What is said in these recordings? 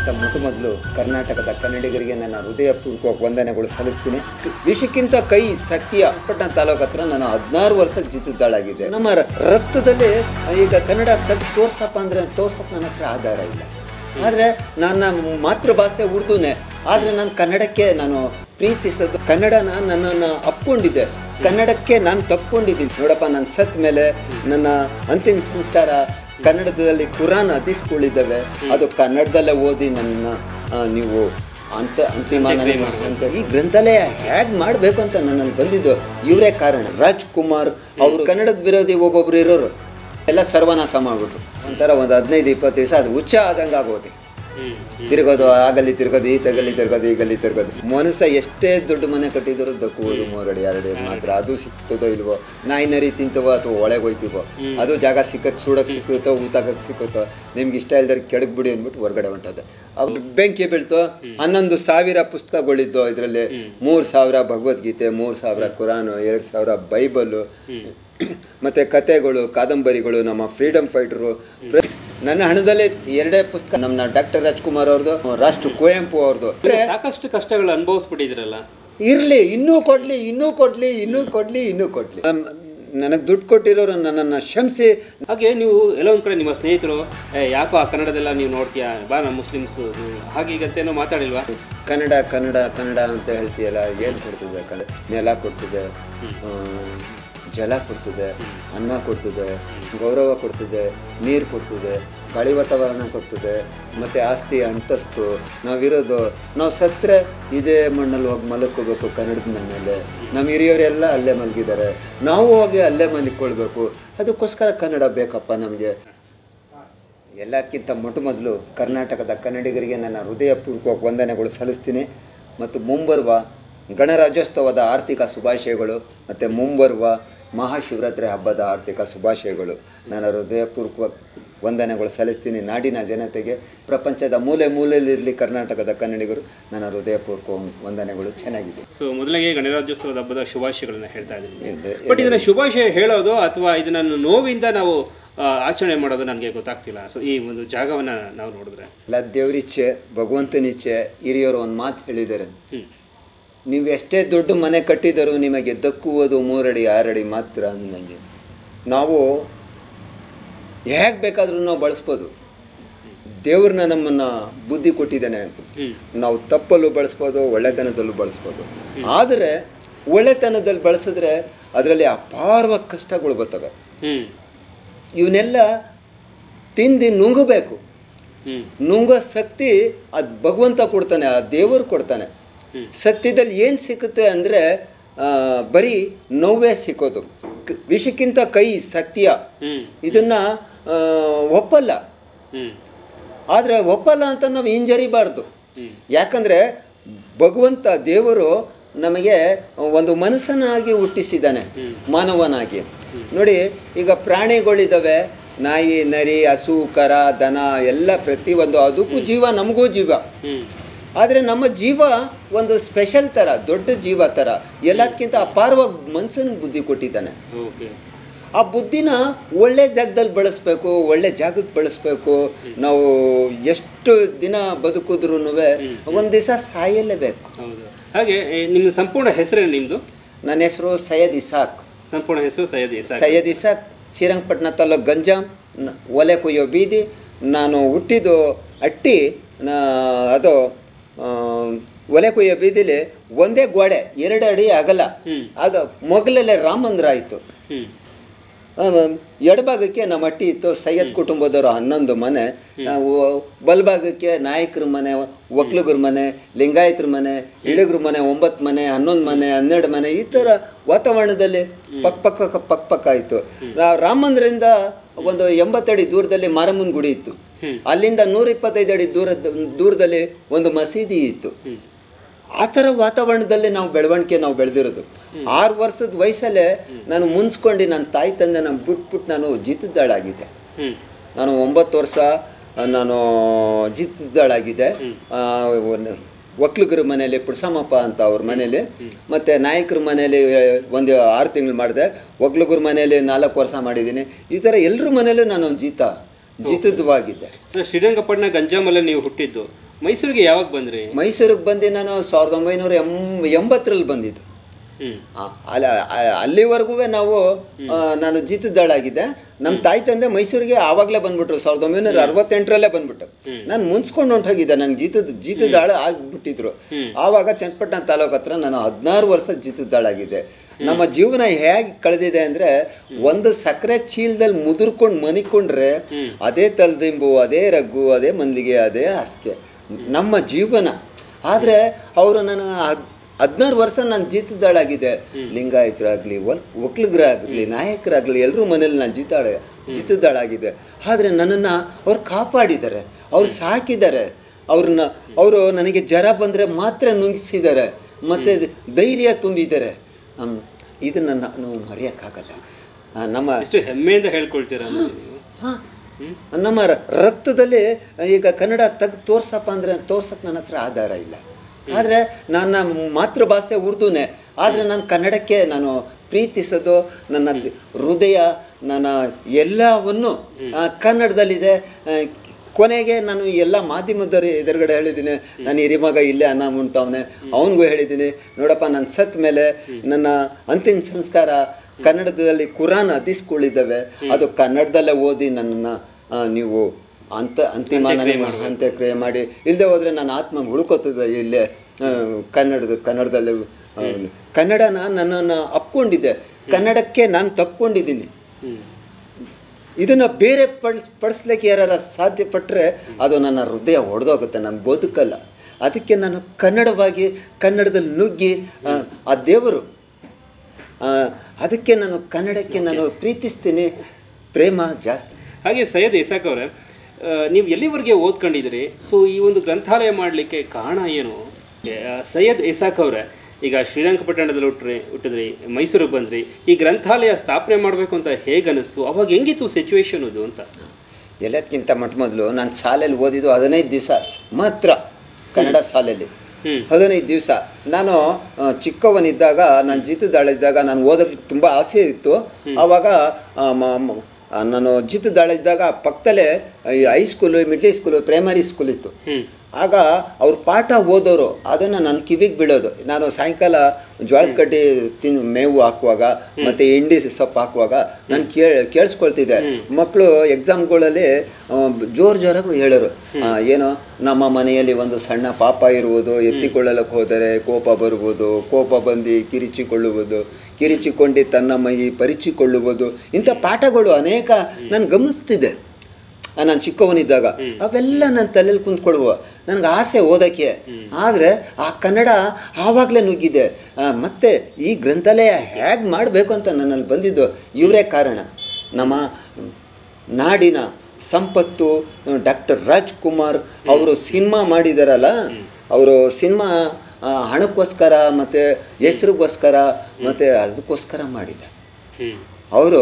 ಎಲ್ಲಕ್ಕಿಂತ ಮೊಟ್ಟ ಮೊದಲು ಕರ್ನಾಟಕದ ಕನ್ನಡಿಗರಿಗೆ ನನ್ನ ಹೃದಯಪೂರ್ವಕ ವಂದನೆಗಳು ಸಲ್ಲಿಸ್ತೀನಿ ವಿಷಕ್ಕಿಂತ ಕೈ ಸತ್ಯ ಪಟ್ಟಣ ತಾಲೂಕು ಹತ್ರ ನಾನು ಹದಿನಾರು ವರ್ಷ ಜಿತ್ತಿದ್ದಾಳಾಗಿದೆ ನಮ್ಮ ರ- ರಕ್ತದಲ್ಲಿ ಈಗ ಕನ್ನಡ ತೆಗ್ದು ತೋರ್ಸಪ್ಪ ಅಂದರೆ ತೋರ್ಸಕ್ಕೆ ನನ್ನ ಹತ್ರ ಆಧಾರ ಇಲ್ಲ ಆದರೆ ನನ್ನ ಮಾತೃಭಾಷೆ ಉರ್ದುನೇ ಆದರೆ ನಾನು ಕನ್ನಡಕ್ಕೆ ನಾನು ಪ್ರೀತಿಸೋದು ಕನ್ನಡನ ನನ್ನನ್ನು ಅಪ್ಕೊಂಡಿದ್ದೆ ಕನ್ನಡಕ್ಕೆ ನಾನು ತಪ್ಕೊಂಡಿದ್ದೀನಿ ನೋಡಪ್ಪ ನಾನು ಸತ್ ಮೇಲೆ ನನ್ನ ಅಂತಿಮ ಸಂಸ್ಕಾರ ಕನ್ನಡದಲ್ಲಿ ಕುರಾನ್ ಹದಿಸ್ಗಳಿದ್ದಾವೆ ಅದು ಕನ್ನಡದಲ್ಲೇ ಓದಿ ನನ್ನ ಆ, ನೀವು ಅಂತ ಅಂತಿಮ ನನಗೆ ಅಂತ ಈ ಗ್ರಂಥಾಲಯ ಹೇಗೆ ಮಾಡಬೇಕು ಅಂತ ನನ್ನಲ್ಲಿ ಬಂದಿದ್ದು ಇವರೇ ಕಾರಣ ರಾಜ್ಕುಮಾರ್ ಅವರು ಕನ್ನಡದ ವಿರೋಧಿ ಒಬ್ಬೊಬ್ರು ಇರೋರು ಎಲ್ಲ ಸರ್ವನಾಶ ಮಾಡಿಬಿಟ್ರು ಒಂಥರ ಒಂದು ಹದಿನೈದು ಇಪ್ಪತ್ತು ದಿವಸ ಅದು ಹುಚ್ಚ ಆದಂಗೆ ಆಗೋದು ತಿರುಗೋದು ಆಗಲ್ಲಿ ತಿರ್ಗೋದು ಈ ತಗಲ್ಲಿ ತಿರ್ಗೋದು ಈಗಲ್ಲಿ ತಿರ್ಗೋದು ಮನುಷ್ಯ ಎಷ್ಟೇ ದೊಡ್ಡ ಮನೆ ಕಟ್ಟಿದ್ರು ದಕ್ಕುವುದು ಮೂರಡಿ ಎರಡಿ ಮಾತ್ರ ಅದು ಸಿಗ್ತದೋ ಇಲ್ವೋ ನಾಯಿ ನರಿ ತಿಂತವೋ ಅಥವಾ ಒಳಗೆ ಹೋಯ್ತೀವೋ ಅದು ಜಾಗ ಸಿಕ್ಕಕ್ಕೆ ಸುಡಕ್ಕೆ ಸಿಕ್ಕುತ್ತೋ ಊತಕ್ಕೆ ಸಿಕ್ಕುತ್ತೋ ನಿಮ್ಗೆ ಇಷ್ಟ ಇಲ್ದರೆ ಕೆಡಕ್ ಬಿಡಿ ಅಂದ್ಬಿಟ್ಟು ಹೊರಗಡೆ ಹೊಂಟದ ಅವ್ರು ಬೆಂಕಿ ಬೀಳ್ತು ಹನ್ನೊಂದು ಸಾವಿರ ಪುಸ್ತಕಗಳಿದ್ದು ಇದರಲ್ಲಿ ಮೂರು ಸಾವಿರ ಭಗವದ್ಗೀತೆ ಮೂರು ಸಾವಿರ ಕುರಾನು ಎರಡು ಸಾವಿರ ಬೈಬಲು ಮತ್ತೆ ಕತೆಗಳು ಕಾದಂಬರಿಗಳು ನಮ್ಮ ಫ್ರೀಡಮ್ ಫೈಟರು ನನ್ನ ಹಣದಲ್ಲೇ ಎರಡೇ ಪುಸ್ತಕ ನಮ್ಮ ಡಾಕ್ಟರ್ ರಾಜ್ಕುಮಾರ್ ಅವ್ರದ್ದು ರಾಷ್ಟ್ರ ಕುವೆಂಪು ಅವ್ರದ್ದು ಸಾಕಷ್ಟು ಕಷ್ಟಗಳು ಅನುಭವಿಸ್ಬಿಟ್ಟಿದ್ರಲ್ಲ ಇರಲಿ ಇನ್ನೂ ಕೊಡ್ಲಿ ಇನ್ನೂ ಕೊಡ್ಲಿ ಇನ್ನೂ ಕೊಡ್ಲಿ ಇನ್ನೂ ಕೊಡ್ಲಿ ನನಗೆ ದುಡ್ಡು ಕೊಟ್ಟಿರೋರು ನನ್ನನ್ನು ಕ್ಷಮಿಸಿ ಹಾಗೆ ನೀವು ಎಲ್ಲೋ ಒಂದು ಕಡೆ ನಿಮ್ಮ ಸ್ನೇಹಿತರು "ಏ, ಯಾಕೋ ಆ ಕನ್ನಡದೆಲ್ಲ ನೀವು ನೋಡ್ತೀಯಾ ಬಾ ನಮ್ಮ ಮುಸ್ಲಿಮ್ಸ್ ಹಾಗೆ ಈಗಂತೇನೋ ಮಾತಾಡಿಲ್ವಾ ಕನ್ನಡ ಕನ್ನಡ ಕನ್ನಡ ಅಂತ ಹೇಳ್ತೀಯಲ್ಲ ಏನು ಕೊಡ್ತದೆ ಕನ್ನಡ ನೆಲ ಕೊಡ್ತದೆ ಆ, ಜಲ ಕೊಡ್ತದೆ ಅನ್ನ ಕೊಡ್ತದೆ ಗೌರವ ಕೊಡ್ತದೆ ನೀರು ಕೊಡ್ತದೆ ಗಾಳಿ ವಾತಾವರಣ ಕೊಡ್ತದೆ ಮತ್ತು ಆಸ್ತಿ ಅಂತಸ್ತು ನಾವಿರೋದು ನಾವು ಸತ್ತರೆ ಇದೇ ಮಣ್ಣಲ್ಲಿ ಹೋಗಿ ಮಲಕ್ಕೋಬೇಕು ಕನ್ನಡದ ಮಣ್ಣಲ್ಲೇ ನಮ್ಮ ಹಿರಿಯವರೆಲ್ಲ ಅಲ್ಲೇ ಮಲಗಿದ್ದಾರೆ ನಾವು ಹೋಗಿ ಅಲ್ಲೇ ಮಲಿಕೊಳ್ಬೇಕು ಅದಕ್ಕೋಸ್ಕರ ಕನ್ನಡ ಬೇಕಪ್ಪ ನಮಗೆ ಎಲ್ಲಕ್ಕಿಂತ ಮೊಟ್ಟ ಮೊದಲು ಕರ್ನಾಟಕದ ಕನ್ನಡಿಗರಿಗೆ ನನ್ನ ಹೃದಯಪೂರ್ವಕ ವಂದನೆಗಳು ಸಲ್ಲಿಸ್ತೀನಿ ಮತ್ತು ಮುಂಬರುವ ಗಣರಾಜ್ಯೋತ್ಸವದ ಆರ್ಥಿಕ ಶುಭಾಶಯಗಳು ಮತ್ತು ಮುಂಬರುವ ಮಹಾಶಿವರಾತ್ರಿ ಹಬ್ಬದ ಆರ್ಥಿಕ ಶುಭಾಶಯಗಳು ನನ್ನ ಹೃದಯಪೂರ್ವಕ ವಂದನೆಗಳು ಸಲ್ಲಿಸ್ತೀನಿ ನಾಡಿನ ಜನತೆಗೆ ಪ್ರಪಂಚದ ಮೂಲೆ ಮೂಲೆಯಲ್ಲಿರಲಿ ಕರ್ನಾಟಕದ ಕನ್ನಡಿಗರು ನನ್ನ ಹೃದಯಪೂರ್ವಕ ವಂದನೆಗಳು ಚೆನ್ನಾಗಿದೆ ಸೊ ಮೊದಲಿಗೆ ಗಣರಾಜ್ಯೋತ್ಸವದ ಹಬ್ಬದ ಶುಭಾಶಯಗಳನ್ನ ಹೇಳ್ತಾ ಇದ್ದೀನಿ ಇದೆ- ಬಟ್ ಇದನ್ನ ಶುಭಾಶಯ ಹೇಳೋದು ಅಥವಾ ಇದನ್ನ ನೋವಿಂದ ನಾವು ಆ, ಆಚರಣೆ ಮಾಡೋದು ನನಗೆ ಗೊತ್ತಾಗ್ತಿಲ್ಲ ಸೊ ಈ ಒಂದು ಜಾಗವನ್ನ ನಾವು ನೋಡಿದ್ರೆ ಎಲ್ಲ ದೇವರಿಚ್ಛೆ ಭಗವಂತನಿಚ್ಛೆ ಹಿರಿಯರು ಒಂದು ಮಾತು ಹೇಳಿದ್ದಾರೆ ಹ್ಮ್. ನೀವು ಎಷ್ಟೇ ದೊಡ್ಡ ಮನೆ ಕಟ್ಟಿದರೂ ನಿಮಗೆ ದಕ್ಕುವುದು ಮೂರಡಿ ಆರಡಿ ಮಾತ್ರ ನನಗೆ ನಾವು ಹೇಗೆ ಬೇಕಾದರೂ ನಾವು ಬಳಸ್ಬೋದು ದೇವ್ರನ್ನ ನಮ್ಮನ್ನು ಬುದ್ಧಿ ಕೊಟ್ಟಿದ್ದಾನೆ ಹ್ಮ್. ನಾವು ತಪ್ಪಲ್ಲೂ ಬಳಸ್ಬೋದು ಒಳ್ಳೆತನದಲ್ಲೂ ಬಳಸ್ಬೋದು ಆದರೆ ಒಳ್ಳೆತನದಲ್ಲಿ ಬಳಸಿದ್ರೆ ಅದರಲ್ಲಿ ಅಪಾರವಾಗಿ ಕಷ್ಟಗಳು ಬರ್ತವೆ ಹ್ಮ್ ಇವನ್ನೆಲ್ಲ ತಿಂದು ನುಂಗಬೇಕು ಹ್ಮ್ ನುಂಗೋ ಶಕ್ತಿ ಅದು ಭಗವಂತ ಕೊಡ್ತಾನೆ ಆ ದೇವರು ಕೊಡ್ತಾನೆ ಸತ್ಯದಲ್ಲಿ ಏನು ಸಿಕ್ಕುತ್ತೆ ಅಂದರೆ ಬರೀ ನೋವೇ ಸಿಕ್ಕೋದು ಕ- ವಿಷಕ್ಕಿಂತ ಕೈ ಸತ್ಯ ಹ್ಮ್ ಇದನ್ನು ಒಪ್ಪಲ್ಲ ಹ್ಮ್ ಆದರೆ ಒಪ್ಪಲ್ಲ ಅಂತ ನಾವು ಹಿಂಜರಿಬಾರ್ದು ಯಾಕಂದರೆ ಭಗವಂತ ದೇವರು ನಮಗೆ ಒಂದು ಮನಸ್ಸನ್ನಾಗಿ ಹುಟ್ಟಿಸಿದ್ದಾನೆ ಮಾನವನಾಗಿ ನೋಡಿ ಈಗ ಪ್ರಾಣಿಗಳಿದ್ದಾವೆ ನಾಯಿ ನರಿ ಹಸು ಕರ ದನ ಎಲ್ಲ ಪ್ರತಿಯೊಂದು ಅದಕ್ಕೂ ಜೀವ ನಮಗೂ ಜೀವ ಹ್ಮ್ ಆದರೆ ನಮ್ಮ ಜೀವ ಒಂದು ಸ್ಪೆಷಲ್ ಥರ ದೊಡ್ಡ ಜೀವ ಥರ ಎಲ್ಲದಕ್ಕಿಂತ ಅಪಾರವಾಗಿ ಮನಸ್ಸನ್ನು ಬುದ್ಧಿ ಕೊಟ್ಟಿದ್ದಾನೆ ಓಕೆ ಆ ಬುದ್ಧಿನ ಒಳ್ಳೆ ಜಾಗದಲ್ಲಿ ಬಳಸಬೇಕು ಒಳ್ಳೆ ಜಾಗಕ್ಕೆ ಬಳಸಬೇಕು ನಾವು ಎಷ್ಟು ದಿನ ಬದುಕಿದ್ರೂ ಒಂದು ದಿವಸ ಸಾಯಲೇಬೇಕು ಹೌದು ಹಾಗೆ ಏ, ನಿಮ್ಮ ಸಂಪೂರ್ಣ ಹೆಸರೇನು ನಿಮ್ಮದು ನನ್ನ ಹೆಸರು ಸೈಯದ್ ಇಸಾಕ್ ಸಂಪೂರ್ಣ ಹೆಸರು ಸೈಯದ್ ಇಸಾಕ್ ಸೈಯದ್ ಇಸಾಕ್ ಶ್ರೀರಂಗಪಟ್ಟಣ ತಾಲೂಕು ಗಂಜಾಂ ನ- ಒಲೆ ಕೊಯ್ಯೋ ಬೀದಿ ನಾನು ಹುಟ್ಟಿದ್ದು ಅಟ್ಟಿ ನಾ ಅದು ಆ, ಒಲೆ ಕೊಯ್ಯೋ ಬೀದಿಲಿ ಒಂದೇ ಗೋಡೆ ಎರಡು ಅಡಿ ಅಗಲ ಅದು ಮೊಗಲಲ್ಲೇ ರಾಮ ಮಂದಿರ ಆಯಿತು ಹ್ಮ್ ಎಡಭಾಗಕ್ಕೆ ನಮ್ಮ ಅಟ್ಟಿ ಇತ್ತು ಸೈಯದ್ ಕುಟುಂಬದವರು ಹನ್ನೊಂದು ಮನೆ ನಾವು ಬಲಭಾಗಕ್ಕೆ ನಾಯಕರ ಮನೆ ಒಕ್ಲುಗರ ಮನೆ ಲಿಂಗಾಯತರ ಮನೆ ಇಳಗ್ರ ಮನೆ ಒಂಬತ್ತು ಮನೆ ಹನ್ನೊಂದು ಮನೆ ಹನ್ನೆರಡು ಮನೆ ಈ ಥರ ವಾತಾವರಣದಲ್ಲಿ ಪಕ್ ಪಕ್ಕ ಪಕ್ ಪಕ್ಕ ಇತ್ತು ರಾಮ ಮಂದಿರದಿಂದ ಒಂದು ಎಂಬತ್ತಡಿ ದೂರದಲ್ಲಿ ಮಾರಮ್ಮನ ಗುಡಿ ಇತ್ತು ಅಲ್ಲಿಂದ ನೂರ ಇಪ್ಪತ್ತೈದು ಅಡಿ ದೂರದ ದೂರದಲ್ಲಿ ಒಂದು ಮಸೀದಿ ಇತ್ತು ಆ ಥರ ವಾತಾವರಣದಲ್ಲಿ ನಾವು ಬೆಳವಣಿಗೆ ನಾವು ಬೆಳೆದಿರೋದು ಆರು ವರ್ಷದ ವಯಸ್ಸಲ್ಲೇ ನಾನು ಮುನ್ಸ್ಕೊಂಡು ನನ್ನ ತಾಯಿ ತಂದೆ ನಾನು ಬಿಟ್ಬಿಟ್ಟು ನಾನು ಜಿತ್ತಿದ್ದಾಳಾಗಿದ್ದೆ ಹ್ಮ್ ನಾನು ಒಂಬತ್ತು ವರ್ಷ ಆ, ನಾನು ಜಿತ್ತಿದ್ದಾಳಾಗಿದೆ ಆ, ಒಂದು- ಒಕ್ಲುಗರ ಮನೇಲಿ ಪುಡ್ಸಮಪ್ಪ ಅಂತ ಅವ್ರ ಮನೇಲಿ ಮತ್ತು ನಾಯಕರ ಮನೇಲಿ ಒಂದು ಆರು ತಿಂಗಳು ಮಾಡಿದೆ ಒಕ್ಲುಗರ ಮನೇಲಿ ನಾಲ್ಕು ವರ್ಷ ಮಾಡಿದ್ದೀನಿ ಈ ಥರ ಎಲ್ಲರ ಮನೇಲೂ ನಾನು ಜೀತ ಜಿತದವಾಗಿದ್ದೆ ಅಂದ್ರೆ ಶ್ರೀರಂಗಪಟ್ಟಣ ಗಂಜಾಮಲ್ಲೇ ನೀವು ಹುಟ್ಟಿದ್ದು ಮೈಸೂರಿಗೆ ಯಾವಾಗ ಬಂದ್ರಿ ಮೈಸೂರಿಗೆ ಬಂದು ನಾನು ಸಾವಿರದ ಒಂಬೈನೂರ ಎಂ ಎಂಬತ್ತರಲ್ಲಿ ಬಂದಿದ್ದು ಹ್ಮ್ ಆ, ಅಲ್ಲ ಆ- ಅಲ್ಲಿವರೆಗೂ ನಾವು ಆ, ನಾನು ಜಿತದಾಳಾಗಿದ್ದೆ ನಮ್ಮ ತಾಯಿ ತಂದೆ ಮೈಸೂರಿಗೆ ಆವಾಗಲೇ ಬಂದ್ಬಿಟ್ರು ಸಾವಿರದ ಒಂಬೈನೂರ ಅರವತ್ತೆಂಟರಲ್ಲೇ ಬಂದ್ಬಿಟ್ಟು ನಾನು ಮುನ್ಸ್ಕೊಂಡು ಹೊಂಟೋಗಿದ್ದೆ ನಂಗೆ ಜಿತದ ಜಿತದಾಳ ಆಗ್ಬಿಟ್ಟಿದ್ರು ಆವಾಗ ಚನ್ನಪಟ್ಟಣ ತಾಲೂಕು ಹತ್ರ ನಾನು ಹದಿನಾರು ವರ್ಷ ಜಿತದಾಳಾಗಿದ್ದೆ ನಮ್ಮ ಜೀವನ ಹೇಗೆ ಕಳೆದಿದೆ ಅಂದರೆ ಒಂದು ಸಕ್ಕರೆ ಚೀಲದಲ್ಲಿ ಮುದುರ್ಕೊಂಡು ಮನಿಕೊಂಡ್ರೆ ಅದೇ ತಲೆದಿಂಬು ಅದೇ ರಗ್ಗು ಅದೇ ಮನ್ಲಿಗೆ ಅದೇ ಹಾಸಿಗೆ ನಮ್ಮ ಜೀವನ ಆದರೆ ಅವರು ನನ್ನ ಹದ್- ಹದಿನಾರು ವರ್ಷ ನಾನು ಜೀತದಾಳಾಗಿದೆ ಲಿಂಗಾಯತರಾಗಲಿ ಒಲ್ ಒಕ್ಲಿಗರಾಗಲಿ ನಾಯಕರಾಗಲಿ ಎಲ್ಲರೂ ಮನೇಲಿ ನಾನು ಜೀತಾಳ ಜೀತದಾಳಾಗಿದೆ ಆದರೆ ನನ್ನನ್ನು ಅವ್ರು ಕಾಪಾಡಿದ್ದಾರೆ ಅವ್ರು ಸಾಕಿದ್ದಾರೆ ಅವ್ರನ್ನ ಅವರು ನನಗೆ ಜ್ವರ ಬಂದರೆ ಮಾತ್ರ ನುಂಗಿಸಿದ್ದಾರೆ ಮತ್ತು ಧೈರ್ಯ ತುಂಬಿದ್ದಾರೆ ಹ್ಮ್. ಇದನ್ನು ನಾನು ಮರೆಯೋಕ್ಕಾಗಲ್ಲ ಆ, ನಮ್ಮ ಎಷ್ಟು ಹೆಮ್ಮೆಯಿಂದ ಹೇಳ್ಕೊಳ್ತೀರಾ ನೋಡಿ ನೀವು ಹಾ. ನಮ್ಮ ರ- ರಕ್ತದಲ್ಲಿ ಈಗ ಕನ್ನಡ ತೆಗ್ದು ತೋರ್ಸಪ್ಪ ಅಂದರೆ ತೋರ್ಸಕ್ಕೆ ನನ್ನ ಹತ್ರ ಆಧಾರ ಇಲ್ಲ ಆದರೆ ನನ್ನ ಮಾತೃಭಾಷೆ ಉರ್ದುನೇ ಆದರೆ ನಾನು ಕನ್ನಡಕ್ಕೆ ನಾನು ಪ್ರೀತಿಸೋದು ನನ್ನ ದ್- ಹೃದಯ ನನ್ನ ಎಲ್ಲವನ್ನು ಆ, ಕನ್ನಡದಲ್ಲಿದೆ ಆ, ಕೊನೆಗೆ ನಾನು ಎಲ್ಲ ಮಾಧ್ಯಮದವ್ರ ಎದುರುಗಡೆ ಹೇಳಿದ್ದೀನಿ ನಾನು ಹಿರಿಮಗ ಇಲ್ಲೇ ಅನ್ನ ಉಣ್ತಾವನೆ ಅವನಿಗೂ ಹೇಳಿದ್ದೀನಿ ನೋಡಪ್ಪ ನಾನು ಸತ್ ಮೇಲೆ ನನ್ನ ಅಂತಿಮ ಸಂಸ್ಕಾರ ಕನ್ನಡದಲ್ಲಿ ಕುರಾನ್ ಹದಿಸ್ಗಳಿದ್ದಾವೆ ಅದು ಕನ್ನಡದಲ್ಲೇ ಓದಿ ನನ್ನನ್ನು ಆ, ನೀವು ಅಂತ ಅಂತಿಮ ನನಗೆ ಅಂತ್ಯಕ್ರಿಯೆ ಮಾಡಿ ಇಲ್ಲದೆ ಹೋದರೆ ನನ್ನ ಆತ್ಮ ಉಳ್ಕೋತದೆ ಇಲ್ಲೇ ಆ, ಕನ್ನಡದ ಕನ್ನಡದಲ್ಲಿ ಆ, ಕನ್ನಡನ ನನ್ನನ್ನು ಅಪ್ಕೊಂಡಿದ್ದೆ ಕನ್ನಡಕ್ಕೆ ನಾನು ತಪ್ಕೊಂಡಿದ್ದೀನಿ ಇದನ್ನು ಬೇರೆ ಪಡಿಸ್ ಪಡಿಸ್ಲಿಕ್ಕೆ ಯಾರು ಸಾಧ್ಯ ಪಟ್ಟರೆ ಅದು ನನ್ನ ಹೃದಯ ಒಡೆದೋಗುತ್ತೆ ನಾನು ಬದುಕಲ್ಲ ಅದಕ್ಕೆ ನಾನು ಕನ್ನಡವಾಗಿ ಕನ್ನಡದಲ್ಲಿ ನುಗ್ಗಿ ಆ, ಆ ದೇವರು ಆ, ಅದಕ್ಕೆ ನಾನು ಕನ್ನಡಕ್ಕೆ ನಾನು ಪ್ರೀತಿಸ್ತೀನಿ ಪ್ರೇಮ ಜಾಸ್ತಿ ಹಾಗೆ ಸೈಯದ್ ಇಸಾಕ್ ಅವರೇ ಆ, ನೀವು ಎಲ್ಲಿವರೆಗೆ ಓದ್ಕೊಂಡಿದ್ದೀರಿ ಸೊ ಈ ಒಂದು ಗ್ರಂಥಾಲಯ ಮಾಡಲಿಕ್ಕೆ ಕಾರಣ ಏನು ಆ, ಸೈಯದ್ ಇಸಾಕ್ ಅವರೇ ಈಗ ಶ್ರೀರಂಗಪಟ್ಟಣದಲ್ಲಿ ಹುಟ್ಟ್ರಿ ಹುಟ್ಟಿದ್ರಿ ಮೈಸೂರಿಗೆ ಬಂದ್ರಿ ಈ ಗ್ರಂಥಾಲಯ ಸ್ಥಾಪನೆ ಮಾಡಬೇಕು ಅಂತ ಹೇಗೆ ಅನಿಸ್ತು ಅವಾಗ ಹೆಂಗಿತ್ತು ಸಿಚುವೇಶನ್ ಅದು ಅಂತ ಎಲ್ಲದಕ್ಕಿಂತ ಮೊಟ್ಟ ಮೊದಲು ನಾನು ಶಾಲೆಯಲ್ಲಿ ಓದಿದ್ದು ಹದಿನೈದು ದಿವಸ ಮಾತ್ರ ಕನ್ನಡ ಶಾಲೆಯಲ್ಲಿ ಹ್ಮ್. ಹದಿನೈದು ದಿವಸ ನಾನು ಆ, ಚಿಕ್ಕವನಿದ್ದಾಗ ನಾನು ಜಿತದಾಳಿದ್ದಾಗ ನಾನು ಓದೋಕ್ಕೆ ತುಂಬ ಆಸೆ ಇತ್ತು ಆವಾಗ ಆ, ಮ- ಮ- ಆ, ನಾನು ಜಿತದಾಳಿದ್ದಾಗ ಪಕ್ಕದಲ್ಲೇ ಈ high school middle school primary school ಇತ್ತು ಹ್ಮ್ ಆಗ ಅವ್ರ ಪಾಠ ಓದೋರು ಅದನ್ನು ನನ್ನ ಕಿವಿಗೆ ಬೀಳೋದು ನಾನು ಸಾಯಂಕಾಲ ಜೋಳದ ಕಡ್ಡಿ ತಿನ್ ಮೇವು ಹಾಕುವಾಗ ಮತ್ತು ಹಿಂಡಿ ಸೊಪ್ಪು ಹಾಕುವಾಗ ನಾನು ಕೇಳ್ ಕೇಳಿಸ್ಕೊಳ್ತಿದ್ದೆ ಮಕ್ಕಳು ಎಕ್ಸಾಮ್ಗಳಲ್ಲಿ ಜೋರು ಜೋರಾಗಿ ಹೇಳೋರು ಆ, ಏನು ನಮ್ಮ ಮನೆಯಲ್ಲಿ ಒಂದು ಸಣ್ಣ ಪಾಪ ಇರುವುದು ಎತ್ತಿಕೊಳ್ಳಲಕ್ಕೆ ಹೋದರೆ ಕೋಪ ಬರುವುದು ಕೋಪ ಬಂದು ಕಿರಿಚಿಕೊಳ್ಳುವುದು ಕಿರಿಚಿಕೊಂಡು ತನ್ನ ಮೈ ಪರಿಚಿಕೊಳ್ಳುವುದು ಇಂಥ ಪಾಠಗಳು ಅನೇಕ ನಾನು ಗಮನಿಸ್ತಿದ್ದೆ ನಾನು ಚಿಕ್ಕವನಿದ್ದಾಗ ಅವೆಲ್ಲ ನನ್ನ ತಲೆಯಲ್ಲಿ ಕುಂತ್ಕೊಳ್ಳುವ ನನಗೆ ಆಸೆ ಓದೋಕ್ಕೆ ಆದರೆ ಆ ಕನ್ನಡ ಆವಾಗಲೇ ನುಗ್ಗಿದೆ ಆ, ಮತ್ತೆ ಈ ಗ್ರಂಥಾಲಯ ಹೇಗೆ ಮಾಡಬೇಕು ಅಂತ ನನ್ನಲ್ಲಿ ಬಂದಿದ್ದು ಇವರೇ ಕಾರಣ ನಮ್ಮ ನಾಡಿನ ಸಂಪತ್ತು ಡಾಕ್ಟರ್ ರಾಜ್ಕುಮಾರ್ ಅವರು ಸಿನಿಮಾ ಮಾಡಿದಾರಲ್ಲ ಅವರು ಸಿನಿಮಾ ಆ, ಹಣಕ್ಕೋಸ್ಕರ ಮತ್ತು ಹೆಸ್ರಿಗೋಸ್ಕರ ಮತ್ತು ಅದಕ್ಕೋಸ್ಕರ ಮಾಡಿಲ್ಲ ಹ್ಮ್ ಅವರು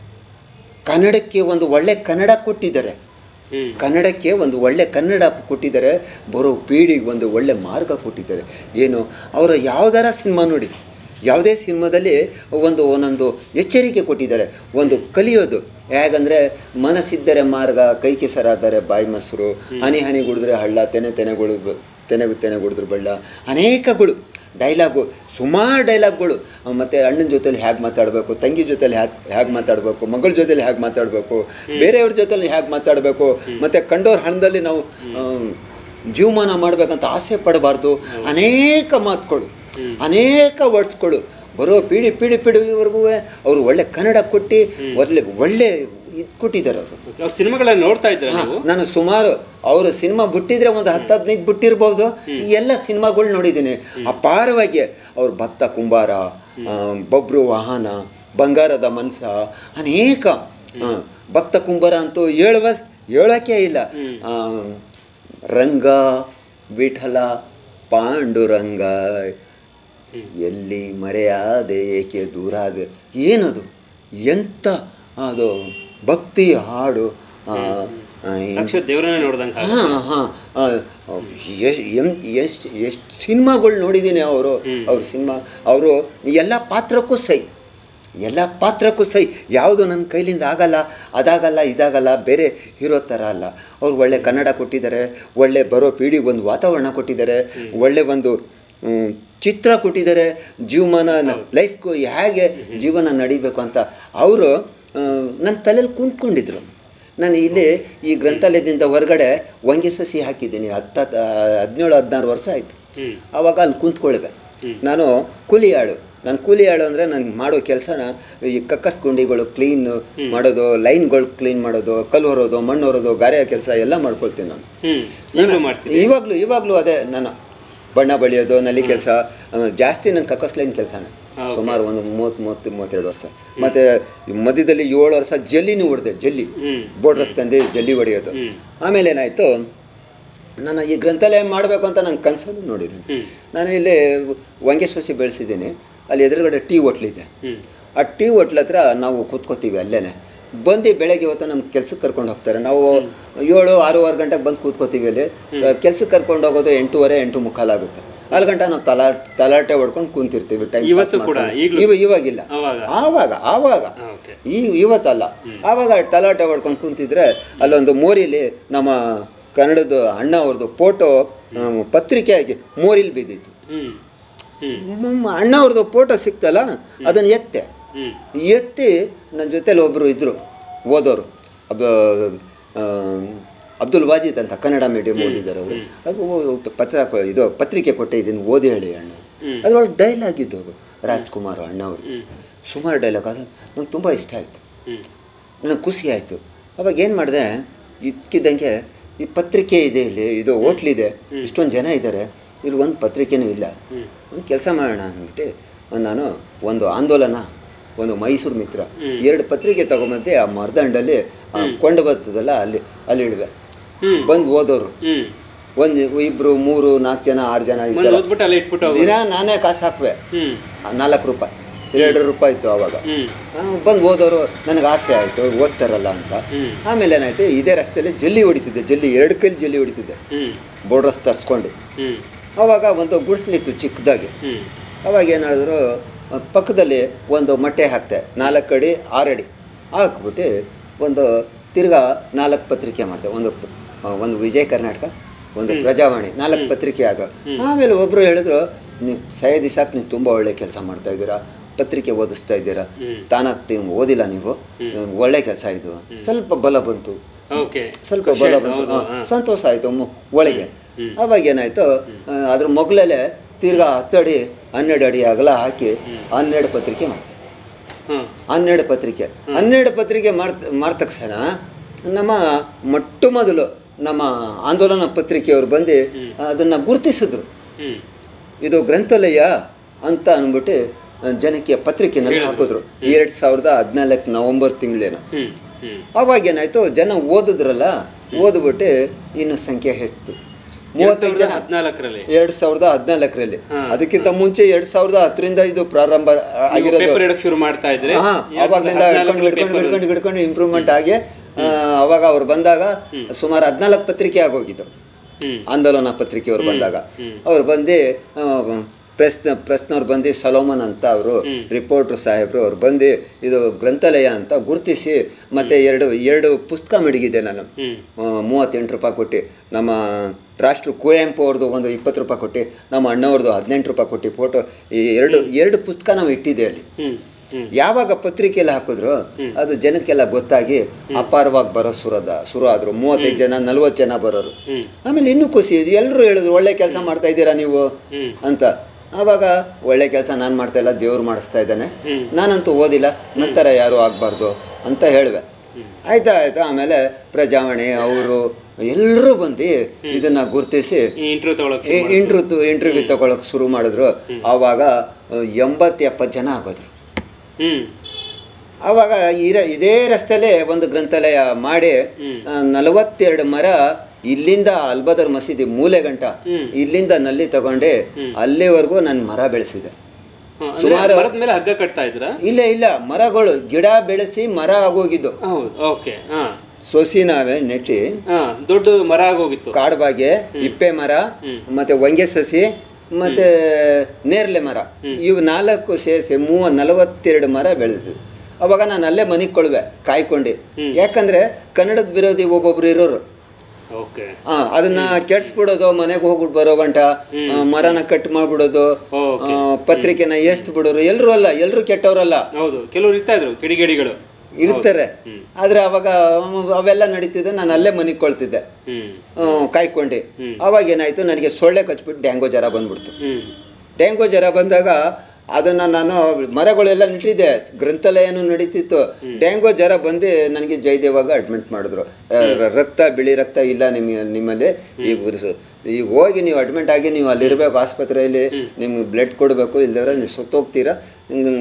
ಕನ್ನಡಕ್ಕೆ ಒಂದು ಒಳ್ಳೆ ಕನ್ನಡ ಕೊಟ್ಟಿದ್ದಾರೆ ಹ್ಮ್ ಕನ್ನಡಕ್ಕೆ ಒಂದು ಒಳ್ಳೆ ಕನ್ನಡ ಕೊಟ್ಟಿದ್ದಾರೆ ಬರೋ ಪೀಳಿಗೆ ಒಂದು ಒಳ್ಳೆ ಮಾರ್ಗ ಕೊಟ್ಟಿದ್ದಾರೆ ಏನು ಅವರ ಯಾವುದಾರ ಸಿನಿಮಾ ನೋಡಿ ಯಾವುದೇ ಸಿನಿಮಾದಲ್ಲಿ ಒಂದು ಒಂದೊಂದು ಎಚ್ಚರಿಕೆ ಕೊಟ್ಟಿದ್ದಾರೆ ಒಂದು ಕಲಿಯೋದು ಹೇಗಂದರೆ ಮನಸ್ಸಿದ್ದರೆ ಮಾರ್ಗ ಕೈ ಕೆಸರಾದರೆ ಬಾಯಿ ಮೊಸರು ಹನಿ ಹನಿ ಗುಡಿದ್ರೆ ಹಳ್ಳ ತೆನೆ ತೆನೆಗಳು ತೆನೆಗು ತೆನೆ ಗುಡಿದ್ರೆ ಬಳ್ಳ ಅನೇಕಗಳು ಡೈಲಾಗು ಸುಮಾರು ಡೈಲಾಗ್ಗಳು ಮತ್ತು ಅಣ್ಣನ ಜೊತೆಲಿ ಹೇಗೆ ಮಾತಾಡಬೇಕು ತಂಗಿ ಜೊತೆಲಿ ಹ್ಯಾಗೆ ಹೇಗೆ ಮಾತಾಡಬೇಕು ಮಗಳ ಜೊತೆಲಿ ಹೇಗೆ ಮಾತಾಡಬೇಕು ಬೇರೆಯವ್ರ ಜೊತೆಲಿ ಹೇಗೆ ಮಾತಾಡಬೇಕು ಮತ್ತು ಕಂಡೋರ್ ಹಣದಲ್ಲಿ ನಾವು ಆ, ಜೀವಮಾನ ಮಾಡಬೇಕಂತ ಆಸೆ ಪಡಬಾರ್ದು ಅನೇಕ ಮಾತುಗಳು ಅನೇಕ ವರ್ಡ್ಸ್ಗಳು ಬರೋ ಪೀಳಿ ಪೀಳಿ ಪೀಳಿವರೆಗೂ ಅವರು ಒಳ್ಳೆ ಕನ್ನಡ ಕೊಟ್ಟು ಒಳ್ಳೆ ಒಳ್ಳೆ ಇದು ಕೊಟ್ಟಿದ್ದಾರೆ ಅವರು ಅವ್ರ ಸಿನಿಮಾಗಳನ್ನ ನೋಡ್ತಾ ಇದ್ರ ಹಾ, ನೀವು ನಾನು ಸುಮಾರು ಅವರು ಸಿನಿಮಾ ಬಿಟ್ಟಿದ್ರೆ ಒಂದು ಹತ್ತು ಹದಿನೈದು ಬಿಟ್ಟಿರ್ಬೋದು ಈ ಎಲ್ಲ ಸಿನಿಮಾಗಳು ನೋಡಿದ್ದೀನಿ ಅಪಾರವಾಗಿ ಅವ್ರು ಭಕ್ತ ಕುಂಬಾರ ಆ, ಬಬ್ರು ವಾಹನ ಬಂಗಾರದ ಮನ್ಸ ಅನೇಕ ಆ, ಭಕ್ತ ಕುಂಬಾರ ಅಂತೂ ಹೇಳುವ ಹೇಳೋಕ್ಕೆ ಇಲ್ಲ ಆ, ರಂಗ ವಿಠಲ ಪಾಂಡುರಂಗ ಎಲ್ಲಿ ಮರೆಯಾದೆ ಏಕೆ ದೂರಾದೆ ಏನದು ಎಂಥ ಅದು ಭಕ್ತಿ ಹಾಡು ಆ, ಆ, ಸಾಕ್ಷಾತ್ ದೇವರನ್ನೇ ನೋಡ್ದಂಗೆ ಹಾಂ ಹಾಂ ಎಷ್ಟು ಎಷ್ಟು ಎಷ್ಟು ಸಿನಿಮಾಗಳು ನೋಡಿದ್ದೀನಿ ಅವರು ಅವ್ರ ಸಿನಿಮಾ ಅವರು ಎಲ್ಲ ಪಾತ್ರಕ್ಕೂ ಸೈ ಎಲ್ಲ ಪಾತ್ರಕ್ಕೂ ಸೈ ಯಾವುದು ನನ್ನ ಕೈಲಿಂದ ಆಗಲ್ಲ ಅದಾಗಲ್ಲ ಇದಾಗಲ್ಲ ಬೇರೆ ಹೀರೋ ಥರ ಅಲ್ಲ ಅವ್ರು ಒಳ್ಳೆ ಕನ್ನಡ ಕೊಟ್ಟಿದ್ದಾರೆ ಒಳ್ಳೆ ಬರೋ ಪೀಳಿಗೆ ಒಂದು ವಾತಾವರಣ ಕೊಟ್ಟಿದ್ದಾರೆ ಒಳ್ಳೆ ಒಂದು ಮ್, ಚಿತ್ರ ಕೊಟ್ಟಿದ್ದಾರೆ ಜೀವಮಾನ ಲೈಫ್ಗೂ ಹೇಗೆ ಜೀವನ ನಡಿಬೇಕು ಅಂತ ಅವರು ನನ್ನ ತಲೆಯಲ್ಲಿ ಕುಂತ್ಕೊಂಡಿದ್ರು ನಾನು ಇಲ್ಲಿ ಈ ಗ್ರಂಥಾಲಯದಿಂದ ಹೊರಗಡೆ ವಂಗೆ ಸಸಿ ಹಾಕಿದ್ದೀನಿ ಹತ್ತ ಹದಿನೇಳು ಹದಿನಾರು ವರ್ಷ ಆಯಿತು ಹ್ಮ್. ಆವಾಗ ಅಲ್ಲಿ ಕುಂತ್ಕೊಳ್ವೆ ನಾನು ಕೂಲಿ ಆಳು ನಾನು ಕೂಲಿ ಆಳು ಅಂದರೆ ನಾನು ಮಾಡೋ ಕೆಲಸನ ಈ ಕಕ್ಕಸ್ ಗುಂಡಿಗಳು ಕ್ಲೀನ್ ಮಾಡೋದು ಲೈನ್ಗಳು ಕ್ಲೀನ್ ಮಾಡೋದು ಕಲ್ಲು ಹೊರೋದು ಮಣ್ಣು ಹೊರೋದು ಗಾರೆ ಕೆಲಸ ಎಲ್ಲ ಮಾಡ್ಕೊಳ್ತೀನಿ ನಾನು ಹ್ಮ್ ಈಗಲೂ ಮಾಡ್ತೀರಿ ಇವಾಗಲೂ ಇವಾಗಲೂ ಅದೇ ನಾನು ಬಣ್ಣ ಬಳಿಯೋದು ನಲ್ಲಿ ಕೆಲಸ ಜಾಸ್ತಿ ನನ್ನ ಕಕ್ಕಸ್ ಲೈನ್ ಕೆಲಸನೇ ಸುಮಾರು ಒಂದು ಮೂವತ್ತು ಮೂವತ್ತು ಮೂವತ್ತೆರಡು ವರ್ಷ ಮತ್ತು ಮಧ್ಯದಲ್ಲಿ ಏಳು ವರ್ಷ ಜಲ್ಲಿನೂ ಹೊಡೆದೆ ಜಲ್ಲಿ ಹ್ಮ್ ಬೋರ್ಡ್ರಸ್ ತಂದು ಜಲ್ಲಿ ಹೊಡೆಯೋದು ಆಮೇಲೆ ಏನಾಯಿತು ನಾನು ಈ ಗ್ರಂಥಾಲಯ ಮಾಡಬೇಕು ಅಂತ ನಾನು ಕನಸನ್ನು ನೋಡಿದ್ದೀನಿ ಹ್ಮ್. ನಾನು ಇಲ್ಲಿ ವಂಗೆ ಸೊಸಿ ಬೆಳೆಸಿದ್ದೀನಿ ಅಲ್ಲಿ ಎದುರುಗಡೆ ಟೀ ಹೋಟ್ಲಿದೆ ಹ್ಮ್ ಆ ಟೀ ಹೋಟ್ಲ ಹತ್ರ ನಾವು ಕೂತ್ಕೋತೀವಿ ಅಲ್ಲೇ ಬಂದು ಬೆಳಗ್ಗೆ ಹೊತ್ತು ನಮ್ಗೆ ಕೆಲ್ಸಕ್ಕೆ ಕರ್ಕೊಂಡು ಹೋಗ್ತಾರೆ ನಾವು ಏಳು ಆರೂವರೆ ಗಂಟೆಗೆ ಬಂದು ಕೂತ್ಕೋತೀವಿ ಅಲ್ಲಿ ಕೆಲ್ಸಕ್ಕೆ ಕರ್ಕೊಂಡು ಹೋಗೋದು ಎಂಟೂವರೆ ಎಂಟು ಮುಕ್ಕಾಲಾಗುತ್ತೆ ಅಲ್ಲಿ ಗಂಟ ನಾವು ತಲಾ ತಲಾಟೆ ಹೊಡ್ಕೊಂಡು ಕೂತಿರ್ತೀವಿ ಟೈಮ್ ಇವತ್ತು ಕೂಡ, ಈಗ್ಲೂ? ಇವ ಇವಾಗಿಲ್ಲ ಅವಾಗ ಆವಾಗ ಆವಾಗ ಓಕೆ ಈ ಇವತ್ತಲ್ಲ ಆವಾಗ ತಲಾಟೆ ಹೊಡ್ಕೊಂಡು ಕುಂತಿದ್ರೆ ಅಲ್ಲೊಂದು ಮೋರಿಲಿ ನಮ್ಮ ಕನ್ನಡದ ಅಣ್ಣ ಅವ್ರದ್ದು ಫೋಟೋ ಪತ್ರಿಕೆ ಆಗಿ ಮೋರಿಲಿ ಬಿದ್ದಿತ್ತು ಹ್ಮ್ ಹ್ಮ್ ಮ್, ಅಣ್ಣ ಅವ್ರದ್ದು ಫೋಟೋ ಸಿಕ್ತಲ್ಲ ಅದನ್ನು ಎತ್ತೆ ಹ್ಮ್ ಎತ್ತಿ ನನ್ನ ಜೊತೆಲಿ ಒಬ್ಬರು ಇದ್ದರು ಓದೋರು ಅಬ್ ಆ, ಅಬ್ದುಲ್ ವಾಜಿದ್ ಅಂತ ಕನ್ನಡ ಮೀಡಿಯಂ ಓದಿದ್ದಾರೆ ಅವರು ಅದು ಪತ್ರ ಕೊ- ಇದು ಪತ್ರಿಕೆ ಕೊಟ್ಟಿದ್ದೀನಿ ಓದಿ ಹೇಳಿ ಅಣ್ಣ ಅದ್ರೊಳಗೆ ಡೈಲಾಗ್ ಇದ್ದವು ರಾಜ್ಕುಮಾರ್ ಅಣ್ಣ ಅವ್ರದ್ದು ಸುಮಾರು ಡೈಲಾಗ್ ಅದು ನಂಗೆ ತುಂಬ ಇಷ್ಟ ಆಯಿತು ಹ್ಮ್ ನನಗೆ ಖುಷಿ ಆಯಿತು ಅವಾಗ ಏನು ಮಾಡಿದೆ ಇದ್ಕಿದ್ದಂಗೆ ಈ ಪತ್ರಿಕೆ ಇದೆ ಇಲ್ಲಿ ಇದು ಹೋಟ್ಲಿದೆ ಇಷ್ಟೊಂದು ಜನ ಇದ್ದಾರೆ ಇಲ್ಲಿ ಒಂದು ಪತ್ರಿಕೆನೂ ಇಲ್ಲ ಒಂದು ಕೆಲಸ ಮಾಡೋಣ ಅಂದ್ಬಿಟ್ಟು ನಾನು ಒಂದು ಆಂದೋಲನ ಒಂದು ಮೈಸೂರು ಮಿತ್ರ ಎರಡು ಪತ್ರಿಕೆ ತಗೊಂಬಂತೆ ಆ ಮರದಂಡಲ್ಲಿ ಆ ಕೊಂಡು ಬರ್ತದಲ್ಲ ಅಲ್ಲಿ ಅಲ್ಲಿ ಇಡುವೆ ಹ್ಮ್. ಬಂದು ಓದೋರು ಹ್ಮ್ ಒಂದು ಇಬ್ಬರು ಮೂರು ನಾಲ್ಕು ಜನ ಆರು ಜನ ಈ ಬಂದು ಥರ ಓದ್ಬಿಟ್ಟು ಅಲ್ಲಿ ಇಟ್ಬಿಟ್ಟು ಹೋಗು ದಿನ ನಾನೇ ಕಾಸು ಹಾಕುವೆ ಹ್ಮ್ ನಾಲ್ಕು ರೂಪಾಯಿ ಎರಡು ರೂಪಾಯಿ ಇತ್ತು ಆವಾಗ ಹ್ಮ್ ಬಂದು ಓದೋರು ನನಗೆ ಆಸೆ ಆಯಿತು ಓದ್ತಾರಲ್ಲ ಅಂತ ಹ್ಮ್. ಆಮೇಲೆ ಏನಾಯ್ತು ಇದೇ ರಸ್ತೆಯಲ್ಲಿ ಜಲ್ಲಿ ಹೊಡಿತಿದ್ದೆ ಜಲ್ಲಿ ಎರಡು ಕೈಲಿ ಜಲ್ಲಿ ಹೊಡಿತಿದ್ದೆ ಹ್ಮ್ ಬೋರ್ಡ್ರಸ್ ತರಿಸ್ಕೊಂಡು ಹ್ಮ್ ಆವಾಗ ಒಂದು ಗುಡಿಸ್ಲಿತ್ತು ಚಿಕ್ಕದಾಗಿ ಹ್ಮ್ ಅವಾಗ ಏನಾದ್ರು ಪಕ್ಕದಲ್ಲಿ ಒಂದು ಮೊಟ್ಟೆ ಹಾಕ್ತೆ ನಾಲ್ಕು ಅಡಿ ಆರು ಅಡಿ ಹಾಕ್ಬಿಟ್ಟು ಒಂದು ತಿರ್ಗಾ ನಾಲ್ಕು ಪತ್ರಿಕೆ ಮಾಡಿದೆ ಒಂದು ಆ, ಒಂದು ವಿಜಯ ಕರ್ನಾಟಕ ಒಂದು ಪ್ರಜಾವಾಣಿ ನಾಲ್ಕು ಪತ್ರಿಕೆ ಅದು ಆಮೇಲೆ ಒಬ್ಬರು ಹೇಳಿದ್ರು ನೀವು ಸೈಯದ್ ಇಸಾಕ್ ನೀವು ತುಂಬ ಒಳ್ಳೆ ಕೆಲಸ ಮಾಡ್ತಾ ಇದ್ದೀರಾ ಪತ್ರಿಕೆ ಓದಿಸ್ತಾ ಇದ್ದೀರಾ ತಾನಾಗಿ ನೀವು ಓದಿಲ್ಲ ನೀವು ಒಳ್ಳೆ ಕೆಲಸ ಇದು ಸ್ವಲ್ಪ ಬಲ ಬಂತು ಓಕೆ ಸ್ವಲ್ಪ ಖುಷಿ ಬಲ ಆಯ್ತು, ಬಂತು ಹೌದು, ಹಾ, ಹಾ. ಸಂತೋಷ ಆಯಿತು ಒಳಗೆ ಅವಾಗ ಏನಾಯಿತು ಅದ್ರ ಮೊಗ್ಲಲ್ಲೇ ತಿರ್ಗಾ ಹತ್ತಡಿ ಹನ್ನೆರಡು ಅಡಿ ಅಗಲ ಹಾಕಿ ಹನ್ನೆರಡು ಪತ್ರಿಕೆ ಮಾಡಿದೆ ಹ್ಮ್ ಹನ್ನೆರಡು ಪತ್ರಿಕೆ ಹನ್ನೆರಡು ಪತ್ರಿಕೆ ಮಾಡ್ ಮಾಡ ತಕ್ಷಣ ನಮ್ಮ ಮೊಟ್ಟ ಮೊದಲು ನಮ್ಮ ಆಂದೋಲನ ಪತ್ರಿಕೆಯವರು ಬಂದು ಅದನ್ನು ಗುರುತಿಸಿದ್ರು ಹ್ಮ್ ಇದು ಗ್ರಂಥಾಲಯ ಅಂತ ಅಂದ್ಬಿಟ್ಟು ಜನಕ್ಕೆ ಪತ್ರಿಕೆನಲ್ಲಿ ಹಾಕಿದ್ರು ಎರಡು ಸಾವಿರದ ಹದಿನಾಲ್ಕು ನವಂಬರ್ ತಿಂಗಳೇನೋ ಹ್ಮ್ ಹ್ಮ್ ಅವಾಗ ಏನಾಯ್ತು ಜನ ಓದಿದ್ರಲ್ಲ ಓದ್ಬಿಟ್ಟು ಇನ್ನು ಸಂಖ್ಯೆ ಹೆಚ್ಚು ಮೂವತ್ತೈದು ಜನ ಹದಿನಾಲ್ಕರಲ್ಲಿ ಎರಡ್ ಸಾವಿರದ ಹದಿನಾಲ್ಕರಲ್ಲಿ ಅದಕ್ಕಿಂತ ಮುಂಚೆ ಎರಡ್ ಸಾವಿರದ ಹತ್ತರಿಂದ ಇದು ಪ್ರಾರಂಭ ಆಗಿರೋದು ಪೇಪರ್ ಇಡಕ್ ಶುರು ಮಾಡ್ತಾ ಇದ್ರೆ ಹಾ ಅವಾಗ್ಲಿಂದ ಹಿಡ್ಕೊಂಡು ಹಿಡ್ಕೊಂಡು ಹಿಡ್ಕೊಂಡು ಹಿಡ್ಕೊಂಡು ಇಂಪ್ರೂವ್ಮೆಂಟ್ ಆಗಿ ಆ, ಅವಾಗ ಅವ್ರು ಬಂದಾಗ ಸುಮಾರು ಹದಿನಾಲ್ಕು ಪತ್ರಿಕೆ ಆಗೋಗಿದ್ದು ಹ್ಮ್ ಆಂದೋಲನ ಪತ್ರಿಕೆಯವ್ರು ಬಂದಾಗ ಅವ್ರು ಬಂದು ಪ್ರೆಸ್ ಪ್ರೆಸ್ನವ್ರು ಬಂದು ಸಲೋಮನ್ ಅಂತ ಅವರು ರಿಪೋರ್ಟ್ರು ಸಾಹೇಬರು ಅವ್ರು ಬಂದು ಇದು ಗ್ರಂಥಾಲಯ ಅಂತ ಗುರುತಿಸಿ ಮತ್ತೆ ಎರಡು ಎರಡು ಪುಸ್ತಕ ಮಡಗಿದೆ ನಾನು ಹ್ಮ್ ಆ, ಮೂವತ್ತೆಂಟು ರೂಪಾಯಿ ಕೊಟ್ಟು ನಮ್ಮ ರಾಷ್ಟ್ರ ಕುವೆಂಪು ಅವ್ರದ್ದು ಒಂದು ಇಪ್ಪತ್ತು ರೂಪಾಯಿ ಕೊಟ್ಟು ನಮ್ಮ ಅಣ್ಣವ್ರದ್ದು ಹದಿನೆಂಟು ರೂಪಾಯಿ ಕೊಟ್ಟು ಫೋಟೋ ಈ ಎರಡು ಎರಡು ಪುಸ್ತಕ ನಾವು ಇಟ್ಟಿದ್ದೆ ಅಲ್ಲಿ ಹ್ಮ್ ಹ್ಮ್ ಯಾವಾಗ ಪತ್ರಿಕೆಯಲ್ಲಿ ಹಾಕಿದ್ರು ಅದು ಜನಕ್ಕೆಲ್ಲ ಗೊತ್ತಾಗಿ ಅಪಾರವಾಗಿ ಬರೋ ಸುರದ ಶುರು ಆದರು ಮೂವತ್ತೈದು ಜನ ನಲ್ವತ್ತು ಜನ ಬರೋರು ಹ್ಮ್. ಆಮೇಲೆ ಇನ್ನೂ ಖುಷಿ ಎಲ್ಲರೂ ಹೇಳಿದ್ರು ಒಳ್ಳೆ ಕೆಲಸ ಮಾಡ್ತಾ ಇದ್ದೀರಾ ನೀವು ಹ್ಮ್. ಅಂತ ಆವಾಗ ಒಳ್ಳೆ ಕೆಲಸ ನಾನು ಮಾಡ್ತಾ ಇಲ್ಲ ದೇವ್ರು ಮಾಡಿಸ್ತಾ ಇದ್ದಾನೆ ನಾನಂತೂ ಓದಿಲ್ಲ ನಂತರ ಯಾರೂ ಆಗಬಾರ್ದು ಅಂತ ಹೇಳುವೆ ಆಯ್ತಾ ಆಯ್ತಾ ಆಮೇಲೆ ಪ್ರಜಾವಾಣಿ ಅವರು ಎಲ್ಲರೂ ಬಂದು ಇದನ್ನ ಗುರುತಿಸಿ ಈ ಇಂಟರ್ವ್ಯೂ ತಗೊಳಕ್ ಇಂಟ್ರೂ ಇಂಟರ್ವ್ಯೂ ತಗೊಳಕ್ ಶುರು ಮಾಡಿದ್ರು ಆವಾಗ ಎಂಬತ್ತು ಎಪ್ಪತ್ತು ಜನ ಆಗೋದ್ರು ಹ್ಮ್ ಆವಾಗ ಇರ ಇದೇ ರಸ್ತೆಯಲ್ಲೇ ಒಂದು ಗ್ರಂಥಾಲಯ ಮಾಡಿ ಆ, ನಲವತ್ತೆರಡು ಮರ ಇಲ್ಲಿಂದ ಅಲ್ಬದರ್ ಮಸೀದಿ ಮೂಲೆ ಗಂಟ ಇಲ್ಲಿಂದ ನಲ್ಲಿ ತಗೊಂಡೆ ಅಲ್ಲಿವರೆಗೂ ನಾನು ಮರ ಬೆಳೆಸಿದೆ ಹಾ, ಅಂದ್ರೆ ಸುಮಾರು- ಮರದ ಮೇಲೆ ಹಗ್ಗ ಕಟ್ತಾ ಇದ್ರಾ ಇಲ್ಲ ಇಲ್ಲ ಮರಗಳು ಗಿಡ ಬೆಳೆಸಿ ಮರ ಆಗೋಗಿದ್ದು ಹೌದು ಓಕೆ ಹಾ ಸೊಸಿ ನಾವೇ ನೆಟ್ಟಿ ಹಾ ದೊಡ್ಡ ಮರ ಆಗೋಗಿತ್ತು ಕಾಡ್ಬಾಗೆ ಇಪ್ಪೆ ಮರ ಮತ್ತೆ ವಂಗೆ ಸಸಿ ಮತ್ತು ನೇರಳೆ ಮರ ಇವು ನಾಲ್ಕು ಸೇರಿಸಿ ಮೂವ ನಲವತ್ತೆರಡು ಮರ ಬೆಳೆದಿದ್ವು ಅವಾಗ ನಾನು ಅಲ್ಲೇ ಮನೆಗೆ ಕೊಳ್ವೆ ಕಾಯ್ಕೊಂಡು ಯಾಕಂದರೆ ಕನ್ನಡದ ವಿರೋಧಿ ಒಬ್ಬೊಬ್ರು ಇರೋರು ಓಕೆ ಆ, ಅದನ್ನ ಕೆಡ್ಸ್ಬಿಡೋದು ಮನೆಗೆ ಹೋಗ್ಬಿಟ್ಟು ಬರೋ ಗಂಟ ಆ, ಮರನ ಕಟ್ ಮಾಡ್ಬಿಡೋದು ಓಕೆ ಆ, ಪತ್ರಿಕೆನ ಎಸ್ತ್ ಬಿಡೋರು ಎಲ್ಲರೂ ಅಲ್ಲ ಎಲ್ಲರೂ ಕೆಟ್ಟವರಲ್ಲ ಹೌದು ಕೆಲವರು ಇರ್ತಾ ಇದ್ರು ಕಿಡಿಗೇಡಿಗಳು ಇರ್ತಾರೆ ಆದ್ರೆ ಅವಾಗ ಅವೆಲ್ಲ ನಡೀತಿದ್ದು ನಾನು ಅಲ್ಲೇ ಮನೆಗೆ ಕೊಳ್ತಿದ್ದೆ ಹ್ಮ್ ಆ, ಕಾಯ್ಕೊಂಡು ಅವಾಗ ಏನಾಯ್ತು ನನಗೆ ಸೊಳ್ಳೆ ಕಚ್ಬಿಟ್ಟು ಡ್ಯಾಂಗೋ ಜ್ವರ ಬಂದ್ಬಿಡ್ತು ಹ್ಮ್ ಡೆಂಗು ಜ್ವರ ಬಂದಾಗ ಅದನ್ನು ನಾನು ಮರಗಳೆಲ್ಲ ನಿಂತಿದ್ದೆ ಗ್ರಂಥಾಲಯನೂ ನಡೀತಿತ್ತು ಡೆಂಗು ಜ್ವರ ಬಂದು ನನಗೆ ಜಯದೇವಾಗ ಅಡ್ಮಿಟ್ ಮಾಡಿದ್ರು ಆ, ರ- ರಕ್ತ ಬಿಳಿ ರಕ್ತ ಇಲ್ಲ ನಿಮ್ಮ ನಿಮ್ಮಲ್ಲಿ ಈಗ ಉರ್ಸು- ಈಗ ಹೋಗಿ ನೀವು ಅಡ್ಮಿಟ್ ಆಗಿ ನೀವು ಅಲ್ಲಿರಬೇಕು ಆಸ್ಪತ್ರೆಯಲ್ಲಿ ನಿಮ್ಗೆ ಬ್ಲಡ್ ಕೊಡಬೇಕು ಇಲ್ದವ್ರೆ ನೀವು ಸತ್ತೋಗ್ತೀರಾ ಹಿಂಗೆ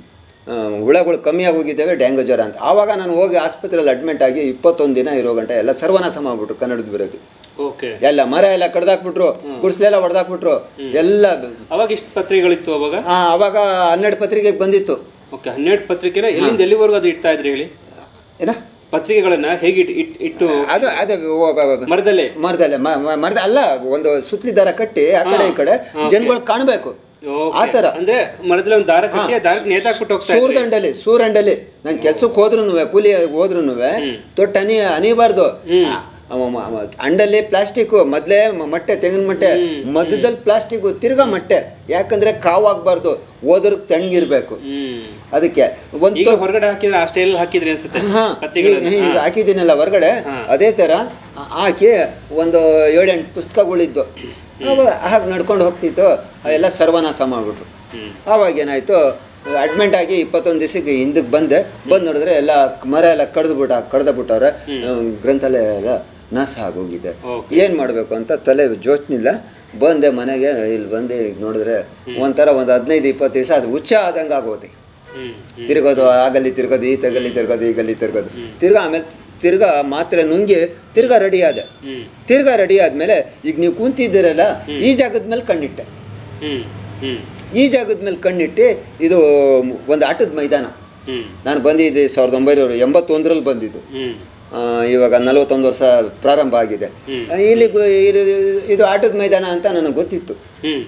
ಆ, ಹುಳಗಳು ಕಮ್ಮಿ ಆಗೋಗಿದ್ದಾವೆ ಡ್ಯಾಂಗು ಜ್ವರ ಅಂತ ಆವಾಗ ನಾನು ಹೋಗಿ ಆಸ್ಪತ್ರೆಯಲ್ಲಿ ಅಡ್ಮಿಟ್ ಆಗಿ ಇಪ್ಪತ್ತೊಂದು ದಿನ ಇರೋ ಗಂಟೆ ಎಲ್ಲ ಸರ್ವನಾಶ ಮಾಡ್ಬಿಟ್ರು ಕನ್ನಡದ ವಿರೋಧಿ ಓಕೆ ಎಲ್ಲ ಮರ ಎಲ್ಲ ಕಡ್ದಾಕ್ಬಿಟ್ರು ಗುಡಿಸ್ಲೆಲ್ಲ ಹೊಡೆದಾಕ್ಬಿಟ್ರು ಎಲ್ಲ ಅವಾಗ ಇಷ್ಟು ಪತ್ರಿಕೆಗಳಿತ್ತು ಅವಾಗ ಆ, ಅವಾಗ ಹನ್ನೆರಡು ಪತ್ರಿಕೆಗೆ ಬಂದಿತ್ತು ಓಕೆ ಹನ್ನೆರಡು ಪತ್ರಿಕೆನ ಎಲ್ಲಿಂದ ಎಲ್ಲಿವರೆಗೂ ಅದು ಇಡ್ತಾ ಇದ್ರಿ ಹೇಳಿ ಏನ ಪತ್ರಿಕೆಗಳನ್ನ ಹೇಗೆ ಇಟ್ ಇಟ್ ಇಟ್ಟು ಅದು ಅದೇ ಓ, ಬ- ಬ- ಬ- ಮರದಲ್ಲೇ ಮರದಲ್ಲೇ ಮ- ಮ- ಮರದ ಅಲ್ಲ ಒಂದು ಸುತ್ತಲಿ ದಾರ ಕಟ್ಟಿ ಆ ಕಡೆ ಈ ಕಡೆ ಜನಗಳು ಕಾಣಬೇಕು ಓಕೆ. ಆ ಥರ ಅಂದ್ರೆ ಮರದಲ್ಲಿ ಒಂದು ದಾರ ಕಟ್ಟಿ ಆ ದಾರಕ್ಕೆ ನೇತಾಕ್ಬಿಟ್ಟು ಹೋಗ್ತಾ ಇದ್ರಿ ಸೂರ್ದಂಡಲ್ಲಿ ಸೂರಂಡಲ್ಲಿ ನಾನು ಕೆಲ್ಸಕ್ಕೆ ಹೋದ್ರೂ ಕೂಲಿ ಹೋದ್ರೂ ತೊಟ್ಟು ಹನಿ ಹನಿಬಾರ್ದು ಅವ- ಮ- ಮ- ಅಂಡಲ್ಲಿ ಪ್ಲಾಸ್ಟಿಕ್ ಮೊದಲೇ ಮಟ್ಟೆ ತೆಂಗಿನ ಮಟ್ಟೆ ಮಧ್ಯದಲ್ಲಿ ಪ್ಲಾಸ್ಟಿಕ್ ತಿರ್ಗಾ ಮಟ್ಟೆ ಯಾಕಂದ್ರೆ ಕಾವಾಗಬಾರ್ದು ಹೋದ್ರಿಗೆ ತಣ್ಣಗಿರ್ಬೇಕು ಹ್ಮ್ ಅದಕ್ಕೆ ಒಂದು ಈಗ ಹೊರಗಡೆ ಹಾಕಿದ್ರೆ ಆ ಸ್ಟೈಲ್ ಹಾಕಿದ್ರಿ ಅನ್ಸುತ್ತೆ ಹಾ, ಪತ್ರಿಕೆಗಳನ್ನ ಈಗ ಈಗ ಹಾಕಿದ್ದೀನಲ್ಲ ಹೊರಗಡೆ ಅದೇ ಥರ ಹಾಕಿ ಒಂದು ಏಳೆಂಟು ಪುಸ್ತಕಗಳಿದ್ದು ಅವ ಹಾಗೆ ನಡ್ಕೊಂಡು ಹೋಗ್ತಿತ್ತು ಅವೆಲ್ಲ ಸರ್ವನಾಶ ಮಾಡಿಬಿಟ್ರು ಆವಾಗ ಏನಾಯಿತು ಅಡ್ಮಿಂಟ್ ಆಗಿ ಇಪ್ಪತ್ತೊಂದು ದಿವಸಕ್ಕೆ ಹಿಂದಕ್ಕೆ ಬಂದೆ ಬಂದು ನೋಡಿದ್ರೆ ಎಲ್ಲ ಮರ ಎಲ್ಲ ಕಡ್ದು ಬಿಟ್ಟ ಕಡ್ದು ಬಿಟ್ಟವ್ರೆ ಗ್ರಂಥಾಲಯ ಎಲ್ಲ ನಾಶ ಆಗೋಗಿದೆ ಏನು ಮಾಡಬೇಕು ಅಂತ ತಲೆ ಯೋಚನಿಲ್ಲ ಬಂದೆ ಮನೆಗೆ ಇಲ್ಲಿ ಬಂದು ಈಗ ನೋಡಿದ್ರೆ ಒಂಥರ ಒಂದು ಹದಿನೈದು ಇಪ್ಪತ್ತು ದಿವಸ ಅದು ಹುಚ್ಚ ಆದಂಗೆ ಆಗೋದೆ ಹ್ಮ್ ತಿರ್ಗೋದು ಆಗಲ್ಲಿ ತಿರ್ಗೋದು ಈ ತಗಲ್ಲಿ ತಿರ್ಗೋದು ಈಗಲ್ಲಿ ತಿರ್ಗೋದು ತಿರ್ಗಾ ಆಮೇಲೆ ತಿರ್ಗಾ ಮಾತ್ರೆ ನುಂಗಿ ತಿರ್ಗಾ ರೆಡಿ ಆದೆ ಹ್ಮ್ ತಿರ್ಗಾ ರೆಡಿ ಆದ್ಮೇಲೆ ಈಗ ನೀವು ಕೂತಿದ್ದೀರಲ್ಲ ಈ ಜಾಗದ ಮೇಲೆ ಕಣ್ಣಿಟ್ಟೆ ಹ್ಮ್ ಹ್ಮ್ ಈ ಜಾಗದ ಮೇಲೆ ಕಣ್ಣಿಟ್ಟು ಇದು ಒಂದು ಆಟದ ಮೈದಾನ ಹ್ಮ್ ನಾನು ಬಂದಿದ್ದೆ ಸಾವಿರದ ಒಂಬೈನೂರ ಎಂಬತ್ತೊಂದರಲ್ಲಿ ಬಂದಿದ್ದು ಹ್ಮ್ ಆ, ಇವಾಗ ನಲವತ್ತೊಂದು ವರ್ಷ ಪ್ರಾರಂಭ ಆಗಿದೆ ಆ, ಇಲ್ಲಿ ಗೊ- ಇದು ಇದು ಆಟದ ಮೈದಾನ ಅಂತ ನನಗೆ ಗೊತ್ತಿತ್ತು ಹ್ಮ್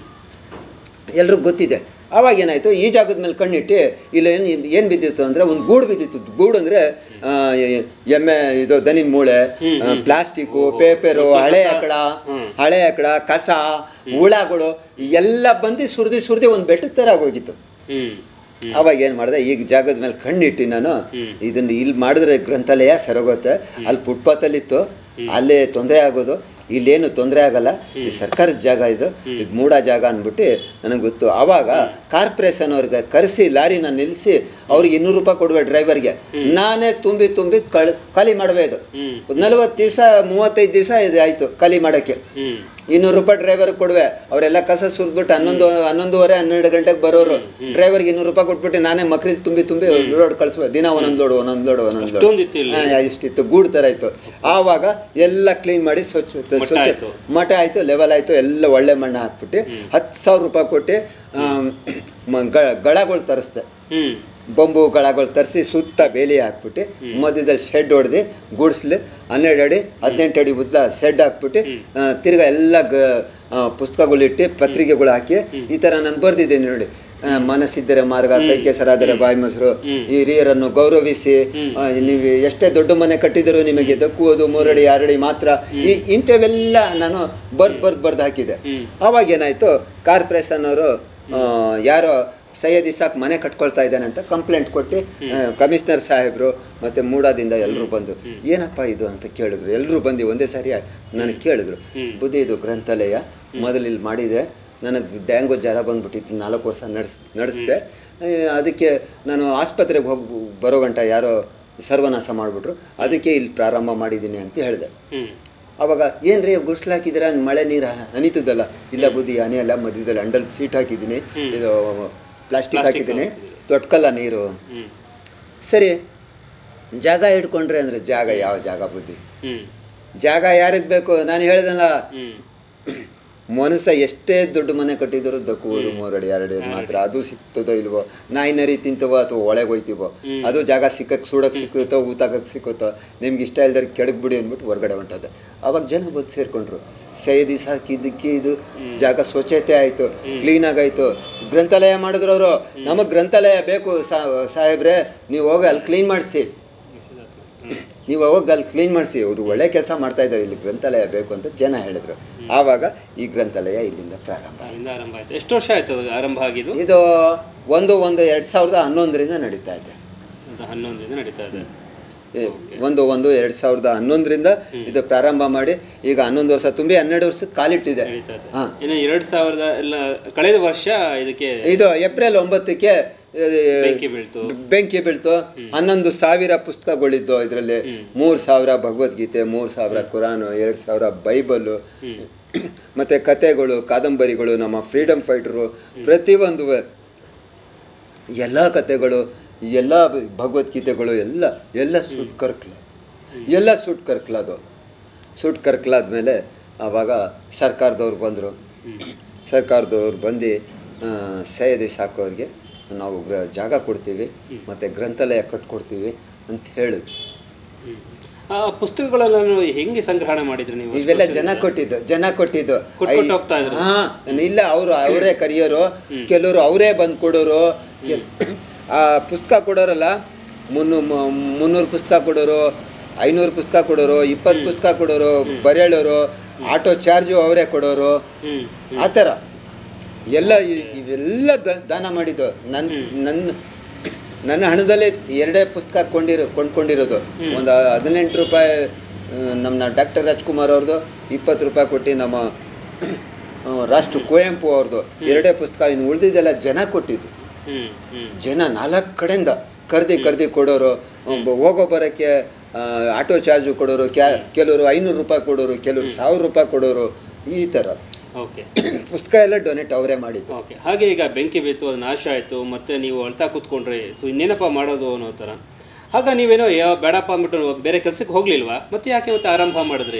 ಎಲ್ರಿಗೂ ಗೊತ್ತಿದೆ ಆವಾಗ ಏನಾಯಿತು ಈ ಜಾಗದ ಮೇಲೆ ಕಣ್ಣಿಟ್ಟು ಇಲ್ಲಿ ಏನು ಏನು ಬಿದ್ದಿತ್ತು ಅಂದರೆ ಒಂದು ಗೂಡು ಬಿದ್ದಿತ್ತು ಗೂಡು ಅಂದರೆ ಎಮ್ಮೆ ಇದು ದನಿನ ಮೂಳೆ ಪ್ಲಾಸ್ಟಿಕ್ಕು ಪೇಪರು ಹಳೆ ಅಕಡ ಹಳೆ ಅಕಡ ಕಸ ಹುಳಗಳು ಎಲ್ಲ ಬಂದು ಸುರಿದು ಸುರಿದು ಒಂದು ಬೆಟ್ಟದ ಥರ ಆಗೋಗಿತ್ತು ಹ್ಮ್ ಆವಾಗ ಏನು ಮಾಡಿದೆ ಈಗ ಜಾಗದ ಮೇಲೆ ಕಣ್ಣಿಟ್ಟು ನಾನು ಇದನ್ನು ಇಲ್ಲಿ ಮಾಡಿದ್ರೆ ಗ್ರಂಥಾಲಯ ಸರೋಗುತ್ತೆ ಅಲ್ಲಿ ಫುಟ್ಪಾತಲ್ಲಿತ್ತು ಅಲ್ಲೇ ತೊಂದರೆ ಆಗೋದು ಇಲ್ಲೇನು ತೊಂದರೆ ಆಗಲ್ಲ ಈ ಸರ್ಕಾರದ ಜಾಗ ಇದು ಇದು ಮೂಡ ಜಾಗ ಅಂದ್ಬಿಟ್ಟು ನನಗೆ ಗೊತ್ತು ಆವಾಗ ಕಾರ್ಪೊರೇಷನ್ ಅವ್ರಿಗೆ ಕರೆಸಿ ಲಾರಿನ ನಿಲ್ಲಿಸಿ ಅವ್ರಿಗೆ ಇನ್ನೂರು ರೂಪಾಯಿ ಕೊಡುವೆ ಡ್ರೈವರ್ಗೆ ನಾನೇ ತುಂಬಿ ತುಂಬಿ ಕಳ್ ಖಾಲಿ ಮಾಡಬೇಕು ನಲವತ್ತು ದಿವಸ ಮೂವತ್ತೈದು ದಿವಸ ಇದು ಆಯಿತು ಖಾಲಿ ಮಾಡೋಕ್ಕೆ ಹ್ಮ್ ಇನ್ನೂರು ರೂಪಾಯಿ ಡ್ರೈವರ್ ಕೊಡುವೆ ಅವರೆಲ್ಲ ಕಸ ಸುರಿದ್ಬಿಟ್ಟು ಹನ್ನೊಂದು ಹನ್ನೊಂದುವರೆ ಹನ್ನೆರಡು ಗಂಟೆಗೆ ಬರೋರು ಡ್ರೈವರ್ಗೆ ಇನ್ನೂರು ರೂಪಾಯಿ ಕೊಟ್ಬಿಟ್ಟು ನಾನೇ ಮಕ್ಳಿಗೆ ತುಂಬಿ ತುಂಬಿ ಲೋಡ್ ಕಳಿಸುವೆ ದಿನ ಒಂದೊಂದು ಲೋಡು ಒಂದೊಂದು ಲೋಡು ಒಂದೊಂದು ಲೋಡು ಅಷ್ಟೊಂದಿತ್ತು ಇಲ್ಲಿ ಹಾ, ಇಷ್ಟಿತ್ತು ಗೂಡು ಥರ ಇತ್ತು ಆವಾಗ ಎಲ್ಲ ಕ್ಲೀನ್ ಮಾಡಿ ಸ್ವಚ್ಛ ಸ್ವಚ್ಛ ಆಯ್ತು. ಮಠ ಆಯಿತು ಲೆವೆಲ್ ಆಯಿತು ಎಲ್ಲ ಒಳ್ಳೆ ಮಣ್ಣು ಹಾಕ್ಬಿಟ್ಟು ಹತ್ತು ಸಾವಿರ ರೂಪಾಯಿ ಕೊಟ್ಟು ಆಮ್, ಮ- ಗ- ಗಳಗಳು ತರಿಸ್ದೆ ಹ್ಮ್ ಬೊಂಬು ಗಳಗಳು ತರಿಸಿ ಸುತ್ತ ಬೇಲಿ ಹಾಕ್ಬಿಟ್ಟು ಮಧ್ಯದಲ್ಲಿ ಶೆಡ್ ಹೊಡೆದು ಗುಡಿಸ್ಲಿ ಹನ್ನೆರಡು ಅಡಿ ಹದಿನೆಂಟು ಅಡಿ ಉದ್ದ ಶೆಡ್ ಹಾಕ್ಬಿಟ್ಟು ಆ, ತಿರ್ಗಾ ಎಲ್ಲ ಗ ಆ, ಪುಸ್ತಕಗಳಿಟ್ಟು ಪತ್ರಿಕೆಗಳು ಹಾಕಿ ಈ ಥರ ನಾನು ಬರೆದಿದ್ದೀನಿ ನೋಡಿ ಆ, ಮನಸ್ಸಿದ್ದರೆ ಮಾರ್ಗ ಕೈ ಕೆಸರಾದರೆ ಬಾಯಿ ಮೊಸರು ಈ ಹಿರಿಯರನ್ನು ಗೌರವಿಸಿ ಆ, ನೀವು ಎಷ್ಟೇ ದೊಡ್ಡ ಮನೆ ಕಟ್ಟಿದರೂ ನಿಮಗೆ ದಕ್ಕುವುದು ಮೂರಡಿ ಆರಡಿ ಮಾತ್ರ ಈ ಇಂಥವೆಲ್ಲ ನಾನು ಬರ್ದು ಬರ್ದು ಬರ್ದು ಹಾಕಿದೆ ಆವಾಗ ಏನಾಯಿತು ಕಾರ್ಪೊರೇಷನ್ ಅವರು ಆ, ಯಾರೋ ಸೈಯದ್ ಇಸಾಕ್ ಮನೆ ಕಟ್ಕೊಳ್ತಾ ಇದ್ದಾನೆ ಅಂತ ಕಂಪ್ಲೇಂಟ್ ಕೊಟ್ಟು ಆ, ಕಮಿಷನರ್ ಸಾಹೇಬರು ಮತ್ತು ಮೂಡಾದಿಂದ ಎಲ್ಲರೂ ಬಂದು ಏನಪ್ಪ ಇದು ಅಂತ ಕೇಳಿದ್ರು ಎಲ್ಲರೂ ಬಂದು ಒಂದೇ ಸಾರಿ ನನಗೆ ಕೇಳಿದ್ರು ಬುದ್ಧಿ ಇದು ಗ್ರಂಥಾಲಯ ಮೊದಲು ಇಲ್ಲಿ ಮಾಡಿದೆ ನನಗೆ ಡ್ಯಾಂಗೋ ಜ್ವರ ಬಂದ್ಬಿಟ್ಟಿತ್ತು ನಾಲ್ಕು ವರ್ಷ ನಡೆಸ್ ನಡೆಸಿದೆ ಅದಕ್ಕೆ ನಾನು ಆಸ್ಪತ್ರೆಗೆ ಹೋಗಿ ಬರೋ ಗಂಟ ಯಾರೋ ಸರ್ವನಾಶ ಮಾಡಿಬಿಟ್ರು ಅದಕ್ಕೆ ಇಲ್ಲಿ ಪ್ರಾರಂಭ ಮಾಡಿದ್ದೀನಿ ಅಂತ ಹೇಳಿದೆ ಹ್ಮ್ ಅವಾಗ ಏನು ರೀ ಗುಡ್ಸ್ಲಾಕಿದ್ದೀರಾ ಮಳೆ ನೀರು ಹನಿತದಲ್ಲ ಇಲ್ಲ ಬುದ್ಧಿ ಹನಿ ಅಲ್ಲ ಮಧ್ಯದಲ್ಲಿ ಅಂಡಲ್ ಸೀಟ್ ಹಾಕಿದ್ದೀನಿ ಇದು ಪ್ಲಾಸ್ಟಿಕ್ ಹಾಕಿದ್ದೀನಿ ತೊಟ್ಕಲ್ಲ ನೀರು ಹ್ಮ್ ಸರಿ ಜಾಗ ಹಿಡ್ಕೊಂಡ್ರೆ ಅಂದರೆ ಜಾಗ ಯಾವ ಜಾಗ ಬುದ್ಧಿ ಹ್ಮ್ ಜಾಗ ಯಾರಿಗೆ ಬೇಕು ನಾನು ಹೇಳ್ದಲ್ಲ ಹ್ಮ್ ಮನಸ್ಸ ಎಷ್ಟೇ ದೊಡ್ಡ ಮನೆ ಕಟ್ಟಿದ್ರು ದಕ್ಕುವುದು ಮೂರಡಿ ಎರಡು ಮಾತ್ರ ಅದು ಸಿಗ್ತದೋ ಇಲ್ವೋ ನಾಯಿ ನರಿ ತಿಂತವೋ ಅಥವಾ ಒಳಗೆ ಹೋಯ್ತೀವೋ ಅದು ಜಾಗ ಸಿಕ್ಕಕ್ಕೆ ಸುಡಕ್ಕೆ ಸಿಕ್ಕುತ್ತೋ ಊತಾಕಕ್ಕೆ ಸಿಕ್ಕುತ್ತೋ ನಿಮ್ಗೆ ಇಷ್ಟ ಇಲ್ದರೆ ಕೆಡಕ್ ಬಿಡಿ ಅಂದ್ಬಿಟ್ಟು ಹೊರಗಡೆ ಹೊಂಟೋದೆ ಅವಾಗ ಜನ ಬಂದು ಸೇರ್ಕೊಂಡ್ರು ಸೈದಿ ಸಾಕಿದ್ದಕ್ಕೆ ಇದು ಜಾಗ ಸ್ವಚ್ಛತೆ ಆಯಿತು ಕ್ಲೀನಾಗಾಯಿತು ಗ್ರಂಥಾಲಯ ಮಾಡಿದ್ರು ಅವರು ನಮಗೆ ಗ್ರಂಥಾಲಯ ಬೇಕು ಸಾಹೇಬ್ರೆ ನೀವು ಹೋಗಿ ಅಲ್ಲಿ ಕ್ಲೀನ್ ಮಾಡಿಸಿ ನೀವು ಅವಾಗ ಅಲ್ಲಿ ಕ್ಲೀನ್ ಮಾಡಿಸಿ ಅವರು ಒಳ್ಳೆ ಕೆಲಸ ಮಾಡ್ತಾ ಇದ್ದಾರೆ ಇಲ್ಲಿ ಗ್ರಂಥಾಲಯ ಬೇಕು ಅಂತ ಜನ ಹೇಳಿದ್ರು ಆವಾಗ ಈ ಗ್ರಂಥಾಲಯ ಇಲ್ಲಿಂದ ಪ್ರಾರಂಭ ಅಲ್ಲಿಂದ ಆರಂಭ ಆಯ್ತು ಎಷ್ಟು ವರ್ಷ ಆಯ್ತು ಅದು ಆರಂಭ ಆಗಿದ್ದು ಇದು ಒಂದು ಒಂದು ಎರಡು ಸಾವಿರದ ಹನ್ನೊಂದರಿಂದ ನಡೀತಾ ಇದೆ ಅದು ಹನ್ನೊಂದರಿಂದ ನಡೀತಾ ಇದೆ ಈ ಒಂದು ಒಂದು ಎರಡು ಸಾವಿರದ ಹನ್ನೊಂದರಿಂದ ಇದು ಪ್ರಾರಂಭ ಮಾಡಿ ಈಗ ಹನ್ನೊಂದು ವರ್ಷ ತುಂಬಿ ಹನ್ನೆರಡು ವರ್ಷಕ್ಕೆ ಕಾಲಿಟ್ಟಿದೆ ನಡೀತಾ ಇದೆ ಹಾಂ ಇನ್ನು ಎರಡು ಸಾವಿರದ ಎಲ್ಲ ಕಳೆದ ವರ್ಷ ಇದಕ್ಕೆ ಇದು ಏಪ್ರಿಲ್ ಒಂಬತ್ತಕ್ಕೆ ಆ, ಬೆಂಕಿ ಬೀಳ್ತು ಬೆಂಕಿ ಬೀಳ್ತು ಹನ್ನೊಂದು ಸಾವಿರ ಪುಸ್ತಕಗಳಿದ್ದು ಇದರಲ್ಲಿ ಮೂರು ಸಾವಿರ ಭಗವದ್ಗೀತೆ ಮೂರು ಸಾವಿರ ಕುರಾನು ಎರಡು ಸಾವಿರ ಬೈಬಲು ಮತ್ತು ಕತೆಗಳು ಕಾದಂಬರಿಗಳು ನಮ್ಮ ಫ್ರೀಡಮ್ ಫೈಟರು ಪ್ರತಿಯೊಂದು ಎಲ್ಲ ಕತೆಗಳು ಎಲ್ಲ ಭಗವದ್ಗೀತೆಗಳು ಎಲ್ಲ ಎಲ್ಲ ಸುಟ್ ಕರ್ಕ್ಲ ಎಲ್ಲ ಸುಟ್ ಕರ್ಕ್ಲದು ಸುಟ್ ಕರ್ಕ್ಲಾದ್ಮೇಲೆ ಆವಾಗ ಸರ್ಕಾರದವ್ರು ಬಂದರು ಸರ್ಕಾರದವ್ರು ಬಂದು ಆ, ಸೈಯದಿ ಸಾಕೋರಿಗೆ ನಾವು ಗ್ರ- ಜಾಗ ಕೊಡ್ತೀವಿ ಮತ್ತು ಗ್ರಂಥಾಲಯ ಕಟ್ಕೊಡ್ತೀವಿ ಅಂತ ಹೇಳಿದ್ರು ಆ ಪುಸ್ತಕಗಳನ್ನು ಹೆಂಗೆ ಸಂಗ್ರಹಣೆ ಮಾಡಿದ್ರಿ ನೀವು ಇವೆಲ್ಲ ಜನ ಕೊಟ್ಟಿದ್ದು ಜನ ಕೊಟ್ಟಿದ್ದು ಕೊಟ್ಕೊಟ್ಟು ಹೋಗ್ತಾ ಇದ್ರು. ಹಾ ಇಲ್ಲ ಅವರು ಅವರೇ ಕರೆಯೋರು ಕೆಲವರು ಅವರೇ ಬಂದು ಕೊಡೋರು ಕೆಲ್- ಆ ಪುಸ್ತಕ ಕೊಡೋರಲ್ಲ ಮುನ್ನೂ ಮುನ್ನೂರು ಪುಸ್ತಕ ಕೊಡೋರು ಐನೂರು ಪುಸ್ತಕ ಕೊಡೋರು ಇಪ್ಪತ್ತು ಪುಸ್ತಕ ಕೊಡೋರು ಬರೆಯೋರು ಆಟೋ ಚಾರ್ಜು ಅವರೇ ಕೊಡೋರು ಹ್ಮ್ ಆ ಥರ ಎಲ್ಲ ಇ- ಇವೆಲ್ಲ ದ- ದಾನ ಮಾಡಿದ್ದು ನನ್ನ ನನ್ನ ನನ್ನ ಹಣದಲ್ಲೇ ಎರಡೇ ಪುಸ್ತಕ ಕೊಂಡಿರೋ ಕೊಂಡ್ಕೊಂಡಿರೋದು ಒಂದು ಹದಿನೆಂಟು ರೂಪಾಯಿ ಆ, ನಮ್ಮ ಡಾಕ್ಟರ್ ರಾಜ್ಕುಮಾರ್ ಅವ್ರದ್ದು ಇಪ್ಪತ್ತು ರೂಪಾಯಿ ಕೊಟ್ಟು ನಮ್ಮ ಆ, ರಾಷ್ಟ್ರ ಕುವೆಂಪು ಅವ್ರದ್ದು ಎರಡೇ ಪುಸ್ತಕ ಇನ್ನು ಉಳಿದಿದ್ದೆಲ್ಲ ಜನ ಕೊಟ್ಟಿದ್ದು ಹ್ಮ್ ಹ್ಮ್ ಜನ ನಾಲ್ಕು ಕಡೆಯಿಂದ ಕರ್ದಿ ಕರ್ದಿ ಕೊಡೋರು ಒಬ್ಬ ಹೋಗೋ ಬರೋಕ್ಕೆ ಆ, ಆಟೋ ಚಾರ್ಜು ಕೊಡೋರು ಕ್ಯಾ ಕೆಲವರು ಐನೂರು ರೂಪಾಯಿ ಕೊಡೋರು ಕೆಲವರು ಸಾವಿರ ರೂಪಾಯಿ ಕೊಡೋರು ಈ ಥರ ಓಕೆ ಪುಸ್ತಕ ಎಲ್ಲ ಡೊನೇಟ್ ಅವರೇ ಮಾಡಿದ್ದು ಓಕೆ ಹಾಗೆ ಈಗ ಬೆಂಕಿ ಬಿತ್ತು ಅದು ನಾಶ ಆಯಿತು ಮತ್ತೆ ನೀವು ಅಳ್ತಾ ಕೂತ್ಕೊಂಡ್ರಿ ಸೊ ಇನ್ನೇನಪ್ಪ ಮಾಡೋದು ಅನ್ನೋ ಥರ ಆಗ ನೀವೇನೋ ಯಾವ ಬೇಡಪ್ಪ ಅಂದ್ಬಿಟ್ಟು ಬೇರೆ ಕೆಲಸಕ್ಕೆ ಹೋಗ್ಲಿಲ್ವಾ ಮತ್ತೆ ಯಾಕೆ ಮತ್ತೆ ಆರಂಭ ಮಾಡಿದ್ರಿ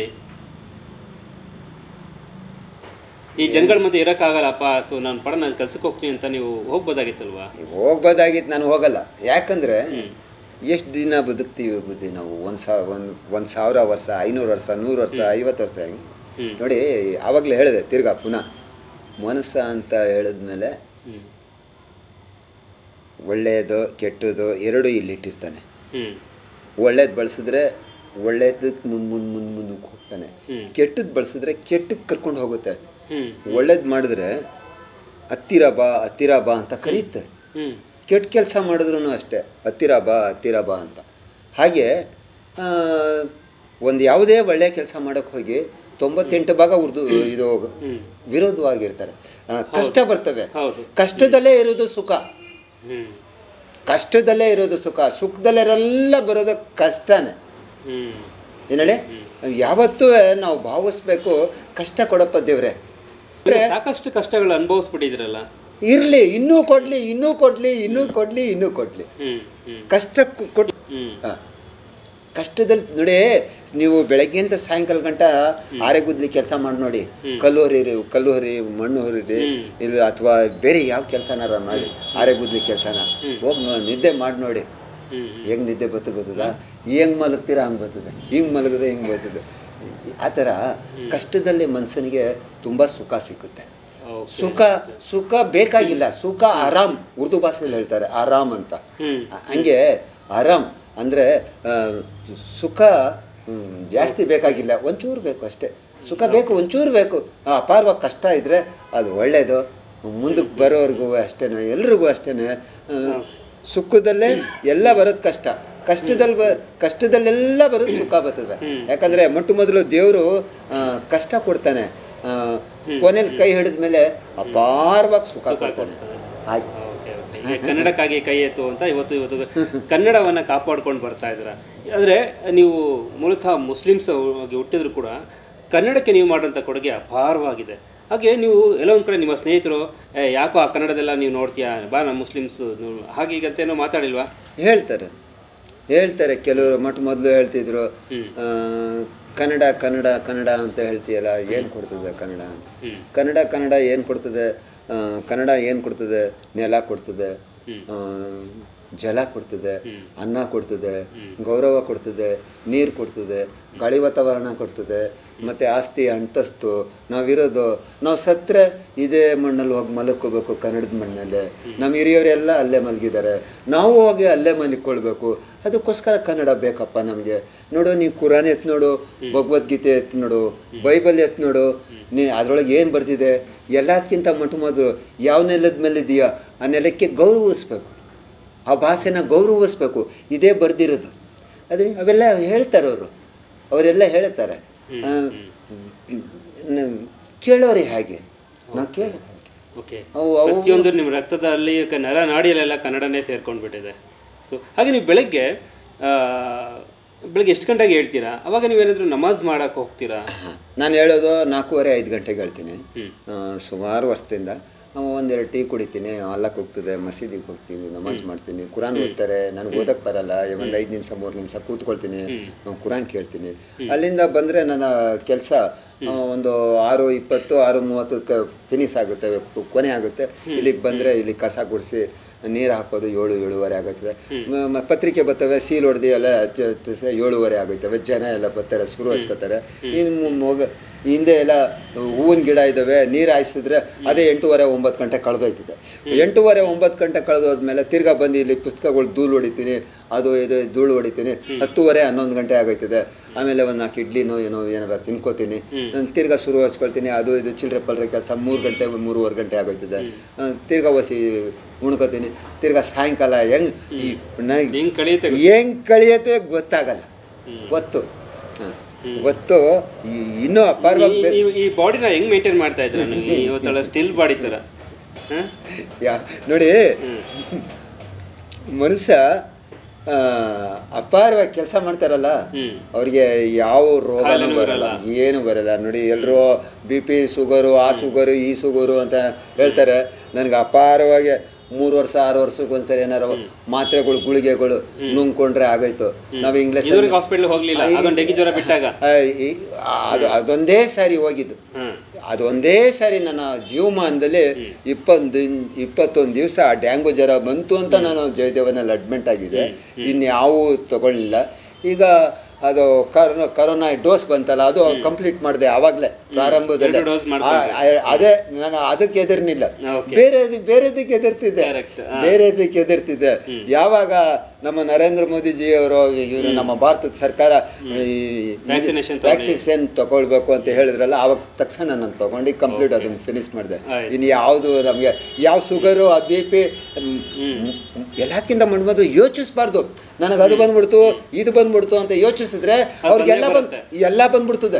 ಈ ಜನಗಳ ಮಧ್ಯೆ ಇರೋಕ್ಕಾಗಲ್ಲಪ್ಪ ಸೊ ನಾನು ಪಡ ನಾನು ಕೆಲ್ಸಕ್ಕೆ ಹೋಗ್ತೀನಿ ಅಂತ ನೀವು ಹೋಗ್ಬೋದಾಗಿತ್ತಲ್ವಾ ಹೋಗ್ಬೋದಾಗಿತ್ತು ನಾನು ಹೋಗಲ್ಲ ಯಾಕಂದರೆ ಎಷ್ಟು ದಿನ ಬದುಕ್ತೀವಿ ಬುದ್ಧಿ ನಾವು ಒಂದು ಸಾವಿರ ಒಂದು ಒಂದು ಸಾವಿರ ವರ್ಷ ಐನೂರು ವರ್ಷ ನೂರು ವರ್ಷ ಐವತ್ತು ವರ್ಷ ಹೆಂಗೆ ಹ್ಮ್. ನೋಡಿ ಆವಾಗಲೇ ಹೇಳಿದೆ ತಿರ್ಗಾ ಪುನಃ ಮನಸ್ಸ ಅಂತ ಹೇಳಿದ್ಮೇಲೆ ಹ್ಞೂ ಒಳ್ಳೆಯದು ಕೆಟ್ಟದ್ದು ಎರಡೂ ಇಲ್ಲಿಟ್ಟಿರ್ತಾನೆ ಹ್ಞೂ ಒಳ್ಳೇದು ಬಳಸಿದ್ರೆ ಒಳ್ಳೇದಕ್ಕೆ ಮುಂದೆ ಮುಂದೆ ಮುಂದೆ ಮುಂದಕ್ಕೆ ಹೋಗ್ತಾನೆ ಹ್ಮ್. ಕೆಟ್ಟದ್ದು ಬಳಸಿದ್ರೆ ಕೆಟ್ಟಕ್ಕೆ ಕರ್ಕೊಂಡು ಹೋಗುತ್ತೆ ಹ್ಞೂ ಒಳ್ಳೇದು ಮಾಡಿದ್ರೆ ಹತ್ತಿರ ಬಾ ಹತ್ತಿರ ಬಾ ಅಂತ ಕರೀತೆ ಹ್ಞೂ ಕೆಟ್ಟ ಕೆಲಸ ಮಾಡಿದ್ರು ಅಷ್ಟೇ ಹತ್ತಿರ ಬಾ ಹತ್ತಿರ ಬಾ ಅಂತ ಹಾಗೆ ಒಂದು ಯಾವುದೇ ಒಳ್ಳೆಯ ಕೆಲಸ ಮಾಡೋಕ್ಕೆ ಹೋಗಿ ತೊಂಬತ್ತೆಂಟು ಭಾಗ ಉರ್ದು ಇದು ವಿರೋಧವಾಗಿರ್ತಾರೆ ಆ, ಕಷ್ಟ ಬರ್ತವೆ ಹೌದು ಕಷ್ಟದಲ್ಲೇ ಇರೋದು ಸುಖ ಹ್ಞೂ ಕಷ್ಟದಲ್ಲೇ ಇರೋದು ಸುಖ ಸುಖದಲ್ಲೆಲ್ಲ ಬರೋದು ಕಷ್ಟನೇ ಹ್ಞೂ ಏನು ಹೇಳಿ ಯಾವತ್ತೂ ನಾವು ಭಾವಿಸ್ಬೇಕು ಕಷ್ಟ ಕೊಡಪ್ಪ ದೇವ್ರೆ ಸಾಕಷ್ಟು ಕಷ್ಟಗಳು ಅನುಭವಿಸ್ಬಿಟ್ಟಿದ್ರಲ್ಲ ಇರಲಿ ಇನ್ನೂ ಕೊಡಲಿ ಇನ್ನೂ ಕೊಡಲಿ ಇನ್ನೂ ಕೊಡಲಿ ಇನ್ನೂ ಕೊಡಲಿ ಹ್ಞೂ ಹ್ಞೂ ಕಷ್ಟ ಕೊಟ್ಟು ಹ್ಞೂ ಹಾಂ ಕಷ್ಟದಲ್ಲಿ ನೋಡಿ ನೀವು ಬೆಳಗ್ಗೆಯಿಂದ ಸಾಯಂಕಾಲ ಗಂಟ ಆರೆಗುದ್ಲಿ ಕೆಲಸ ಮಾಡಿ ನೋಡಿ ಕಲ್ಲು ಹರಿರಿ ಕಲ್ಲು ಹರಿ ಮಣ್ಣು ಹರಿರಿ ಇದು ಅಥವಾ ಬೇರೆ ಯಾವ ಕೆಲಸನಾರ ಮಾಡಿ ಆರೆಗುದ್ಲಿ ಕೆಲಸನ ಹೋಗಿ ನೋಡಿ ನಿದ್ದೆ ಮಾಡಿ ನೋಡಿ ಹ್ಞೂ ಹೆಂಗೆ ನಿದ್ದೆ ಬತ್ತು ಗೊತ್ತದ ಹೆಂಗೆ ಮಲಗ್ತೀರಾ ಹಂಗೆ ಬರ್ತದೆ ಹಿಂಗೆ ಮಲಗಿದ್ರೆ ಹಿಂಗೆ ಬರ್ತದೆ ಆ ಥರ ಕಷ್ಟದಲ್ಲಿ ಮನುಷ್ಯನಿಗೆ ತುಂಬ ಸುಖ ಸಿಕ್ಕುತ್ತೆ ಓಕೆ ಸುಖ ಸುಖ ಬೇಕಾಗಿಲ್ಲ ಸುಖ ಆರಾಮ್ ಉರ್ದು ಭಾಷೆಯಲ್ಲಿ ಹೇಳ್ತಾರೆ ಆರಾಮ್ ಅಂತ ಹ್ಮ್. ಹಂಗೆ ಆರಾಮ್ ಅಂದರೆ ಸುಖ ಹ್ಮ್, ಜಾಸ್ತಿ ಬೇಕಾಗಿಲ್ಲ ಒಂಚೂರು ಬೇಕು ಅಷ್ಟೇ ಸುಖ ಬೇಕು ಒಂಚೂರು ಬೇಕು ಆ, ಅಪಾರವಾಗಿ ಕಷ್ಟ ಇದ್ದರೆ ಅದು ಒಳ್ಳೆಯದು ಮುಂದಕ್ಕೆ ಬರೋರ್ಗೂ ಅಷ್ಟೇ ಎಲ್ರಿಗೂ ಅಷ್ಟೇ ಸುಖದಲ್ಲೇ ಎಲ್ಲ ಬರೋದು ಕಷ್ಟ ಕಷ್ಟದಲ್ಲಿ ಬ ಕಷ್ಟದಲ್ಲೆಲ್ಲ ಬರೋದು ಸುಖ ಬರ್ತದೆ ಯಾಕಂದರೆ ಮೊಟ್ಟ ಮೊದಲು ದೇವರು ಕಷ್ಟ ಕೊಡ್ತಾನೆ ಆ, ಕೊನೆಯಲ್ಲಿ ಕೈ ಹಿಡಿದ ಮೇಲೆ ಅಪಾರವಾಗಿ ಸುಖ ಕೊಡ್ತಾನೆ ಆಯ್ತು ಓಕೆ ಓಕೆ ಈಗ ಕನ್ನಡಕ್ಕಾಗಿ ಕೈ ಎತ್ತು ಅಂತ ಇವತ್ತು ಇವತ್ತು ಕನ್ನಡವನ್ನು ಕಾಪಾಡ್ಕೊಂಡು ಬರ್ತಾ ಇದ್ದೀರಾ ಆದರೆ ನೀವು ಮೂಲತಃ ಮುಸ್ಲಿಮ್ಸ್ ಆಗಿ ಹುಟ್ಟಿದ್ರು ಕೂಡ ಕನ್ನಡಕ್ಕೆ ನೀವು ಮಾಡುವಂಥ ಕೊಡುಗೆ ಅಪಾರವಾಗಿದೆ ಹಾಗೆ ನೀವು ಎಲ್ಲ ಒಂದು ಕಡೆ ನಿಮ್ಮ ಸ್ನೇಹಿತರು "ಏ, ಯಾಕೋ ಆ ಕನ್ನಡದೆಲ್ಲ ನೀವು ನೋಡ್ತೀಯಾ ಬಾ ನಮ್ಮ ಮುಸ್ಲಿಮ್ಸ್ ಹಾಗೆ ಈಗಂತೇನೋ ಮಾತಾಡಿಲ್ವಾ ಹೇಳ್ತಾರೆ ಹೇಳ್ತಾರೆ ಕೆಲವರು ಮೊಟ್ಟ ಮೊದಲು ಹೇಳ್ತಿದ್ರು ಆ, ಕನ್ನಡ ಕನ್ನಡ ಕನ್ನಡ ಅಂತ ಹೇಳ್ತೀಯಲ್ಲ ಏನು ಕೊಡ್ತದೆ ಕನ್ನಡ ಅಂತ ಕನ್ನಡ ಕನ್ನಡ ಏನು ಕೊಡ್ತದೆ ಆ, ಕನ್ನಡ ಏನು ಕೊಡ್ತದೆ ನೆಲ ಕೊಡ್ತದೆ ಆ, ಜಲ ಕೊಡ್ತದೆ ಅನ್ನ ಕೊಡ್ತದೆ ಗೌರವ ಕೊಡ್ತದೆ ನೀರು ಕೊಡ್ತದೆ ಗಾಳಿ ವಾತಾವರಣ ಕೊಡ್ತದೆ ಮತ್ತು ಆಸ್ತಿ ಅಂತಸ್ತು ನಾವಿರೋದು ನಾವು ಸತ್ತರೆ ಇದೇ ಮಣ್ಣಲ್ಲಿ ಹೋಗಿ ಮಲ್ಕೋಬೇಕು ಕನ್ನಡದ ಮಣ್ಣಲ್ಲೇ ನಮ್ಮ ಹಿರಿಯವರೆಲ್ಲ ಅಲ್ಲೇ ಮಲಗಿದ್ದಾರೆ ನಾವು ಹೋಗಿ ಅಲ್ಲೇ ಮಲ್ಕೊಳ್ಬೇಕು ಅದಕ್ಕೋಸ್ಕರ ಕನ್ನಡ ಬೇಕಪ್ಪ ನಮಗೆ ನೋಡು ನೀವು ಕುರಾನ್ ಎತ್ತು ನೋಡು ಭಗವದ್ಗೀತೆ ಎತ್ತು ನೋಡು ಬೈಬಲ್ ಎತ್ತು ನೋಡು ನೀ ಅದರೊಳಗೆ ಏನು ಬರ್ದಿದೆ ಎಲ್ಲದಕ್ಕಿಂತ ಮೊಟ್ಟ ಮೊದಲು ಯಾವ ನೆಲದ ಮೇಲೆ ಇದೆಯಾ ಆ ನೆಲಕ್ಕೆ ಗೌರವಿಸ್ಬೇಕು ಆ ಭಾಷೆನ ಗೌರವಿಸ್ಬೇಕು ಇದೇ ಬರ್ದಿರೋದು ಅದೇ ಅವೆಲ್ಲ ಹೇಳ್ತಾರೆ ಅವರು ಅವರೆಲ್ಲ ಹೇಳ್ತಾರೆ ಆ, ನ- ಕೇಳೋರೆ ಹಾಗೆ ನಾವು ಕೇಳೋದು ಹಾಗೆ ಓಕೆ ಅವು ಅವು ಪ್ರತಿಯೊಂದು ನಿಮ್ಮ ರಕ್ತದಲ್ಲಿ ಕ- ನರ ನಾಡಿಯಲ್ಲೆಲ್ಲ ಕನ್ನಡನೇ ಸೇರ್ಕೊಂಡ್ಬಿಟ್ಟಿದೆ ಸೊ ಹಾಗೆ ನೀವು ಬೆಳಗ್ಗೆ ಆ, ಬೆಳಗ್ಗೆ ಎಷ್ಟು ಗಂಟೆಗೆ ಹೇಳ್ತೀರಾ ಅವಾಗ ನೀವೇನಾದರೂ ನಮಾಜ್ ಮಾಡಕ್ಕೆ ಹೋಗ್ತೀರಾ ನಾನು ಹೇಳೋದು ನಾಲ್ಕೂವರೆ ಐದು ಗಂಟೆಗೆ ಹೇಳ್ತೀನಿ ಆ, ಸುಮಾರು ವರ್ಷದಿಂದ ನಾವು ಒಂದೆರಡು ಟೀ ಕುಡಿತೀನಿ ಅಲ್ಲಕ್ಕೆ ಹೋಗ್ತದೆ ಮಸೀದಿಗೆ ಹೋಗ್ತೀನಿ ನಮಾಜ್ ಮಾಡ್ತೀನಿ ಕುರಾನ್ ಓದ್ತಾರೆ ನನಗೆ ಓದಕ್ಕೆ ಬರಲ್ಲ ಒಂದು ಐದು ನಿಮಿಷ ಮೂರು ನಿಮಿಷ ಕೂತ್ಕೊಳ್ತೀನಿ ಆ, ಕುರಾನ್ ಕೇಳ್ತೀನಿ ಅಲ್ಲಿಂದ ಬಂದರೆ ನನ್ನ ಕೆಲಸ ಒಂದು ಆರು ಇಪ್ಪತ್ತು ಆರು ಮೂವತ್ತಕ್ಕೆ ಫಿನಿಸ್ ಆಗುತ್ತೆ ಕು- ಕೊನೆ ಆಗುತ್ತೆ ಇಲ್ಲಿಗೆ ಬಂದರೆ ಇಲ್ಲಿ ಕಸ ಗುಡಿಸಿ ನೀರು ಹಾಕೋದು ಏಳು ಏಳುವರೆ ಆಗುತ್ತದೆ ಮ- ಮ- ಪತ್ರಿಕೆ ಬರ್ತವೆ ಸೀಲ್ ಹೊಡೆದು ಎಲ್ಲ ಚ- ತ- ಏಳುವರೆ ಆಗುತ್ತವೆ ಜನ ಎಲ್ಲ ಬರ್ತಾರೆ ಶುರು ಹಚ್ಕೋತಾರೆ ಇನ್ನು ಮೊಗ ಹಿಂದೆ ಎಲ್ಲ ಹೂವಿನ ಗಿಡ ಇದ್ದಾವೆ ನೀರು ಹಾಯಿಸಿದ್ರೆ ಅದೇ ಎಂಟೂವರೆ ಒಂಬತ್ತು ಗಂಟೆ ಕಳೆದೋಯ್ತದೆ ಎಂಟೂವರೆ ಒಂಬತ್ತು ಗಂಟೆ ಕಳೆದೋದ್ಮೇಲೆ ತಿರ್ಗಾ ಬಂದು ಇಲ್ಲಿ ಪುಸ್ತಕಗಳು ಧೂಳು ಹೊಡಿತೀನಿ ಅದು ಇದು ಧೂಳು ಹೊಡಿತೀನಿ ಹತ್ತುವರೆ ಹನ್ನೊಂದು ಗಂಟೆ ಆಗೋಯ್ತದೆ ಆಮೇಲೆ ಒಂದು ನಾಲ್ಕು ಇಡ್ಲಿನೋ ಏನೋ ಏನಾರ ತಿನ್ಕೋತೀನಿ ನಾನು ತಿರ್ಗಾ ಶುರು ಹಚ್ಕೊಳ್ತೀನಿ ಅದು ಇದು ಚಿಲ್ಲರೆ ಪಲ್ರೆ ಕೆಲಸ ಮೂರು ಗಂಟೆ ಮೂರುವರೆ ಗಂಟೆ ಆಗೋಯ್ತದೆ ಆ, ತಿರ್ಗಾ ಒಸಿ ಉಣ್ಕೋತೀನಿ ತಿರ್ಗಾ ಸಾಯಂಕಾಲ ಹೆಂಗ್ ಈ ನ- ಹೆಂಗೆ ಕಳೆಯುತ್ತೆ ಹೆಂಗ್ ಕಳಿಯತ್ತೆ ಗೊತ್ತಾಗಲ್ಲ ಗೊತ್ತು ಹ. ಗೊತ್ತು ಈ- ಇನ್ನೂ ಅಪಾರವಾಗಿ ಬೆ- ನೀವು ಈ ಬಾಡಿನ ಹೆಂಗ್ ಮೇಂಟೈನ್ ಮಾಡ್ತಾ ಇದ್ರ ನೀವು ಇವತ್ತಲ್ಲ ಸ್ಟಿಲ್ ಬಾಡಿ ಥರ ಹಾಂ ಯಾ ನೋಡಿ ಮನುಷ್ಯ ಆ, ಅಪಾರವಾಗಿ ಕೆಲಸ ಮಾಡ್ತಾರಲ್ಲ ಅವ್ರಿಗೆ ಯಾವ ರೋಗನೂ ಬರಲ್ಲ ಏನು ಬರಲ್ಲ ನೋಡಿ ಎಲ್ಲರೂ ಬಿ ಪಿ ಶುಗರು ಆ ಶುಗರು ಈ ಶುಗರು ಅಂತ ಹೇಳ್ತಾರೆ ನನಗೆ ಅಪಾರವಾಗಿ ಮೂರು ವರ್ಷ ಆರು ವರ್ಷಕ್ಕೆ ಒಂದ್ಸರಿ ಏನಾರು ಮಾತ್ರೆಗಳು ಗುಳಿಗೆಗಳು ನುಂಗ್ಕೊಂಡ್ರೆ ಆಗೋಯ್ತು ನಾವು ಇಂಗ್ಲೀಷ್ ಇದುವರೆಗೆ ಹಾಸ್ಪಿಟ್ಲ್ ಹೋಗ್ಲಿಲ್ಲ ಅದೊಂದು ಡೆಂಗಿ ಜ್ವರ ಬಿಟ್ಟಾಗ ಅದು ಅದೊಂದೇ ಸಾರಿ ಹೋಗಿದ್ದು ಹ್ಮ್. ಅದೊಂದೇ ಸಾರಿ ನನ್ನ ಜೀವಮಾನದಲ್ಲಿ ಇಪ್ಪತ್ತು ಇಪ್ಪತ್ತೊಂದು ದಿವಸ ಡ್ಯಾಂಗು ಜ್ವರ ಬಂತು ಅಂತ ನಾನು ಜಯದೇವನಲ್ಲಿ ಅಡ್ಮಿಂಟ್ ಆಗಿದೆ ಇನ್ಯಾವೂ ತಗೊಳ್ಳಿಲ್ಲ ಈಗ ಅದು ಕರೋನಾ ಕರೋನಾ ಡೋಸ್ ಬಂತಲ್ಲ ಅದು ಕಂಪ್ಲೀಟ್ ಮಾಡಿದೆ ಆವಾಗಲೇ ಪ್ರಾರಂಭದಲ್ಲಿ ಎರಡು dose ಆ, ಆ- ಅದೇ ನಾನು ಅದಕ್ಕೆ ಎದುರ್ನಿಲ್ಲ Okay. ಬೇರೆ ಬೇರೆದಕ್ಕೆ ಎದುರ್ತಿದ್ದೆ Correct. ಬೇರೆದಕ್ಕೆ ಎದುರ್ತಿದ್ದೆ ಯಾವಾಗ ನಮ್ಮ ನರೇಂದ್ರ ಮೋದಿಜಿ ಅವರು ಇವರು ನಮ್ಮ ಭಾರತದ ಸರ್ಕಾರ ಈ Vaccination ತಗೊಂಡು. ವ್ಯಾಕ್ಸಿನೇಷನ್ ತಗೊಳ್ಬೇಕು ಅಂತ ಹೇಳಿದ್ರಲ್ಲ ಆವಾಗ ತಕ್ಷಣ ನಾನು ತಗೊಂಡು ಕಂಪ್ಲೀಟ್ ಅದನ್ನು ಫಿನಿಶ್ ಮಾಡಿದೆ ಆಯ್ತು. ಇನ್ನು ಯಾವುದು ನಮಗೆ ಯಾವ ಶುಗರು ಆ ಬಿ ಪಿ ಎಲ್ಲದಕ್ಕಿಂತ ಮಾಡ್ಬೋದು ಯೋಚಿಸ್ಬಾರ್ದು ನನಗೆ ಅದು ಬಂದ್ಬಿಡ್ತು ಇದು ಬಂದ್ಬಿಡ್ತು ಅಂತ ಯೋಚಿಸಿದ್ರೆ ಅವ್ರಿಗೆಲ್ಲ ಬಂದ್ ಎಲ್ಲ ಬಂದ್ಬಿಡ್ತದೆ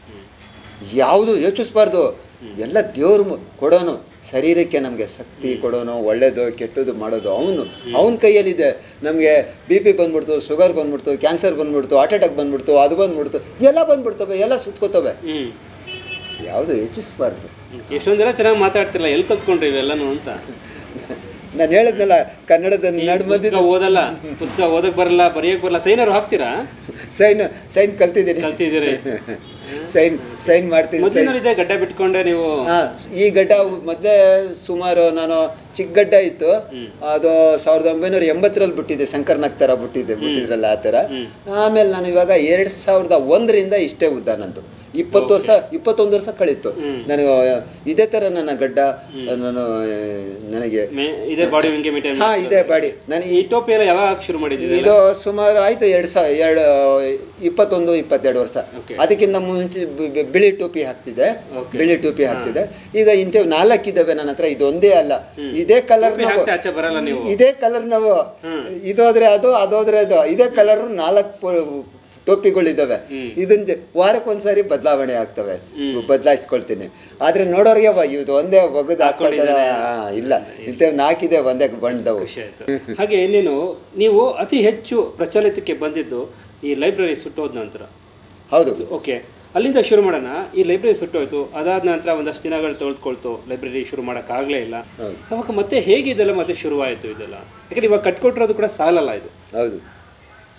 ಯಾವುದು ಯೋಚಿಸ್ಬಾರ್ದು ಎಲ್ಲ ದೇವ್ರು ಮು- ಕೊಡೋನು ಶರೀರಕ್ಕೆ ನಮಗೆ ಶಕ್ತಿ ಕೊಡೋನು ಒಳ್ಳೇದು ಕೆಟ್ಟದ್ದು ಮಾಡೋದು ಅವನು ಅವನ ಕೈಯಲ್ಲಿದೆ ನಮಗೆ ಬಿ ಪಿ ಬಂದ್ಬಿಡ್ತು ಶುಗರ್ ಬಂದ್ಬಿಡ್ತು ಕ್ಯಾನ್ಸರ್ ಬಂದ್ಬಿಡ್ತು ಹಾರ್ಟ್ ಅಟ್ಯಾಕ್ ಬಂದ್ಬಿಡ್ತು ಅದು ಬಂದ್ಬಿಡ್ತು ಎಲ್ಲ ಬಂದ್ಬಿಡ್ತವೆ ಎಲ್ಲ ಸುತ್ಕೋತವೆ ಹ್ಮ್ ಯಾವುದು ಯೋಚಿಸ್ಬಾರ್ದು ಎಷ್ಟೊಂದು ಜನ ಚೆನ್ನಾಗಿ ಮಾತಾಡ್ತಿರಲ್ಲ ಎಲ್ಲಿ ಕಲ್ತ್ಕೊಂಡ್ರಿ ಇವೆಲ್ಲನೂ ಅಂತ ನಾನು ಹೇಳಿದ್ನಲ್ಲ ಕನ್ನಡದ ನಡ್ಮದಿ ಪುಸ್ತಕ ಓದಲ್ಲ ಪುಸ್ತಕ ಓದಕ್ ಬರಲ್ಲ ಬರೆಯಕ್ ಬರಲ್ಲ ಸೈನಾರು ಹಾಕ್ತೀರಾ ಸೈನ್ ಸೈನ್ ಕಲ್ತಿದ್ದೀನಿ ಕಲ್ತಿದ್ದೀರಿ ಸೈನ್ ಸೈನ್ ಮಾಡ್ತೀನಿ ಸೈನ್ ಮೊದಲಿನ ಗಡ್ಡ ಬಿಟ್ಕೊಂಡೆ ನೀವು ಹಾಂ ಈ ಗಡ್ಡ ಮೊದಲೇ ಸುಮಾರು ನಾನು ಚಿಕ್ಕ ಗಡ್ಡ ಇತ್ತು ಅದು ಸಾವಿರದ ಒಂಬೈನೂರ ಎಂಬತ್ತರಲ್ಲಿ ಬಿಟ್ಟಿದ್ದೆ ಶಂಕರ್ನಾಗ್ ಥರ ಬಿಟ್ಟಿದ್ದೆ ಬಿಟ್ಟಿದ್ರಲ್ಲ ಆ ಥರ ಆಮೇಲೆ ನಾನು ಇವಾಗ ಎರಡು ಸಾವಿರದ ಒಂದರಿಂದ ಇಷ್ಟೇ ಉದ್ದ ನಂದು ಇಪ್ಪತ್ತು ವರ್ಷ ಇಪ್ಪತ್ತೊಂದು ವರ್ಷ ಕಳೀತು ನನಗೆ ಇದೇ ಥರ ನನ್ನ ಗಡ್ಡ ನಾನು ಆ, ನನಗೆ ಮೇ- ಇದೇ ಬಾಡಿ ಹಿಂಗೆ ಮೇಂಟೈನ್ ಹಾಂ ಇದೆ ಬಾಡಿ ನನಗೆ ಈ ಟೋಪಿ ಎಲ್ಲ ಯಾವಾಗ ಶುರು ಮಾಡಿದ್ದೀರಿ ಇದು ಸುಮಾರು ಆಯ್ತು ಎರಡು ಸಾವಿರ ಎರಡು ಇಪ್ಪತ್ತೊಂದು ಇಪ್ಪತ್ತೆರಡು ವರ್ಷ Okay. ಅದಕ್ಕಿಂತ ಮುಂಚೆ ಬಿ- ಬಿ- ಬಿಳಿ ಟೋಪಿ ಹಾಕ್ತಿದ್ದೆ Okay. ಬಿಳಿ ಟೋಪಿ ಹಾಕ್ತಿದ್ದೆ ಈಗ ಇಂಥವು ನಾಲ್ಕಿದ್ದಾವೆ ನನ್ನ ಹತ್ರ ಇದೊಂದೇ ಅಲ್ಲ ಇದೇ ಕಲರ್ ಟೋಪಿ ಹಾಕ್ತಾ ಆಚೆ ಬರಲ್ಲ ನೀವು ಇದೇ ಕಲರ್ ನಾವು ಇದೋದ್ರೆ ಅದು ಅದೋದ್ರೆ ಅದು ಇದೇ ಕಲರ್ ನಾಲ್ಕು ಟೋಪಿಗಳಿದ್ದಾವೆ ಇದನ್ನ ಜ- ವಾರಕ್ಕೊಂದ್ಸರಿ ಬದಲಾವಣೆ ಆಗ್ತವೆ ಬದಲಾಯಿಸ್ಕೊಳ್ತೀನಿ ಆದ್ರೆ ನೋಡೋರಿಗೆ ವ- ಇದು ಒಂದೇ ಒಗದು ಹಾಕೊಳ್ತಾರೆ ಆ, ಇಲ್ಲ ಇಂಥವು ನಾಲ್ಕಿದೆ ಒಂದೇ ಬಣ್ಣದವು ಖುಷಿ ಆಯ್ತು ಹಾಗೆ ನೀನು ನೀವು ಅತಿ ಹೆಚ್ಚು ಪ್ರಚಲಿತಕ್ಕೆ ಬಂದಿದ್ದು ಈ ಲೈಬ್ರರಿ ಸುಟ್ಟೋದ ನಂತರ ಹೌದು ಓಕೆ ಅಲ್ಲಿಂದ ಶುರು ಮಾಡೋಣ ಈ ಲೈಬ್ರರಿ ಸುಟ್ಟೋಯ್ತು ಅದಾದ ನಂತರ ಒಂದಷ್ಟು ದಿನಗಳು ತೊಳ್ಕೊಳ್ತು ಲೈಬ್ರರಿ ಶುರು ಮಾಡೋಕ್ಕಾಗಲೇ ಇಲ್ಲ ಸೊ ಅವಾಗ ಮತ್ತೆ ಹೇಗೆ ಇದೆಲ್ಲ ಮತ್ತೆ ಶುರುವಾಯಿತು ಇದೆಲ್ಲ ಯಾಕಂದ್ರೆ ಇವಾಗ ಕಟ್ಕೊಟ್ಟಿರೋದು ಕೂಡ ಸಾಲಲ್ಲ ಇದು ಹೌದು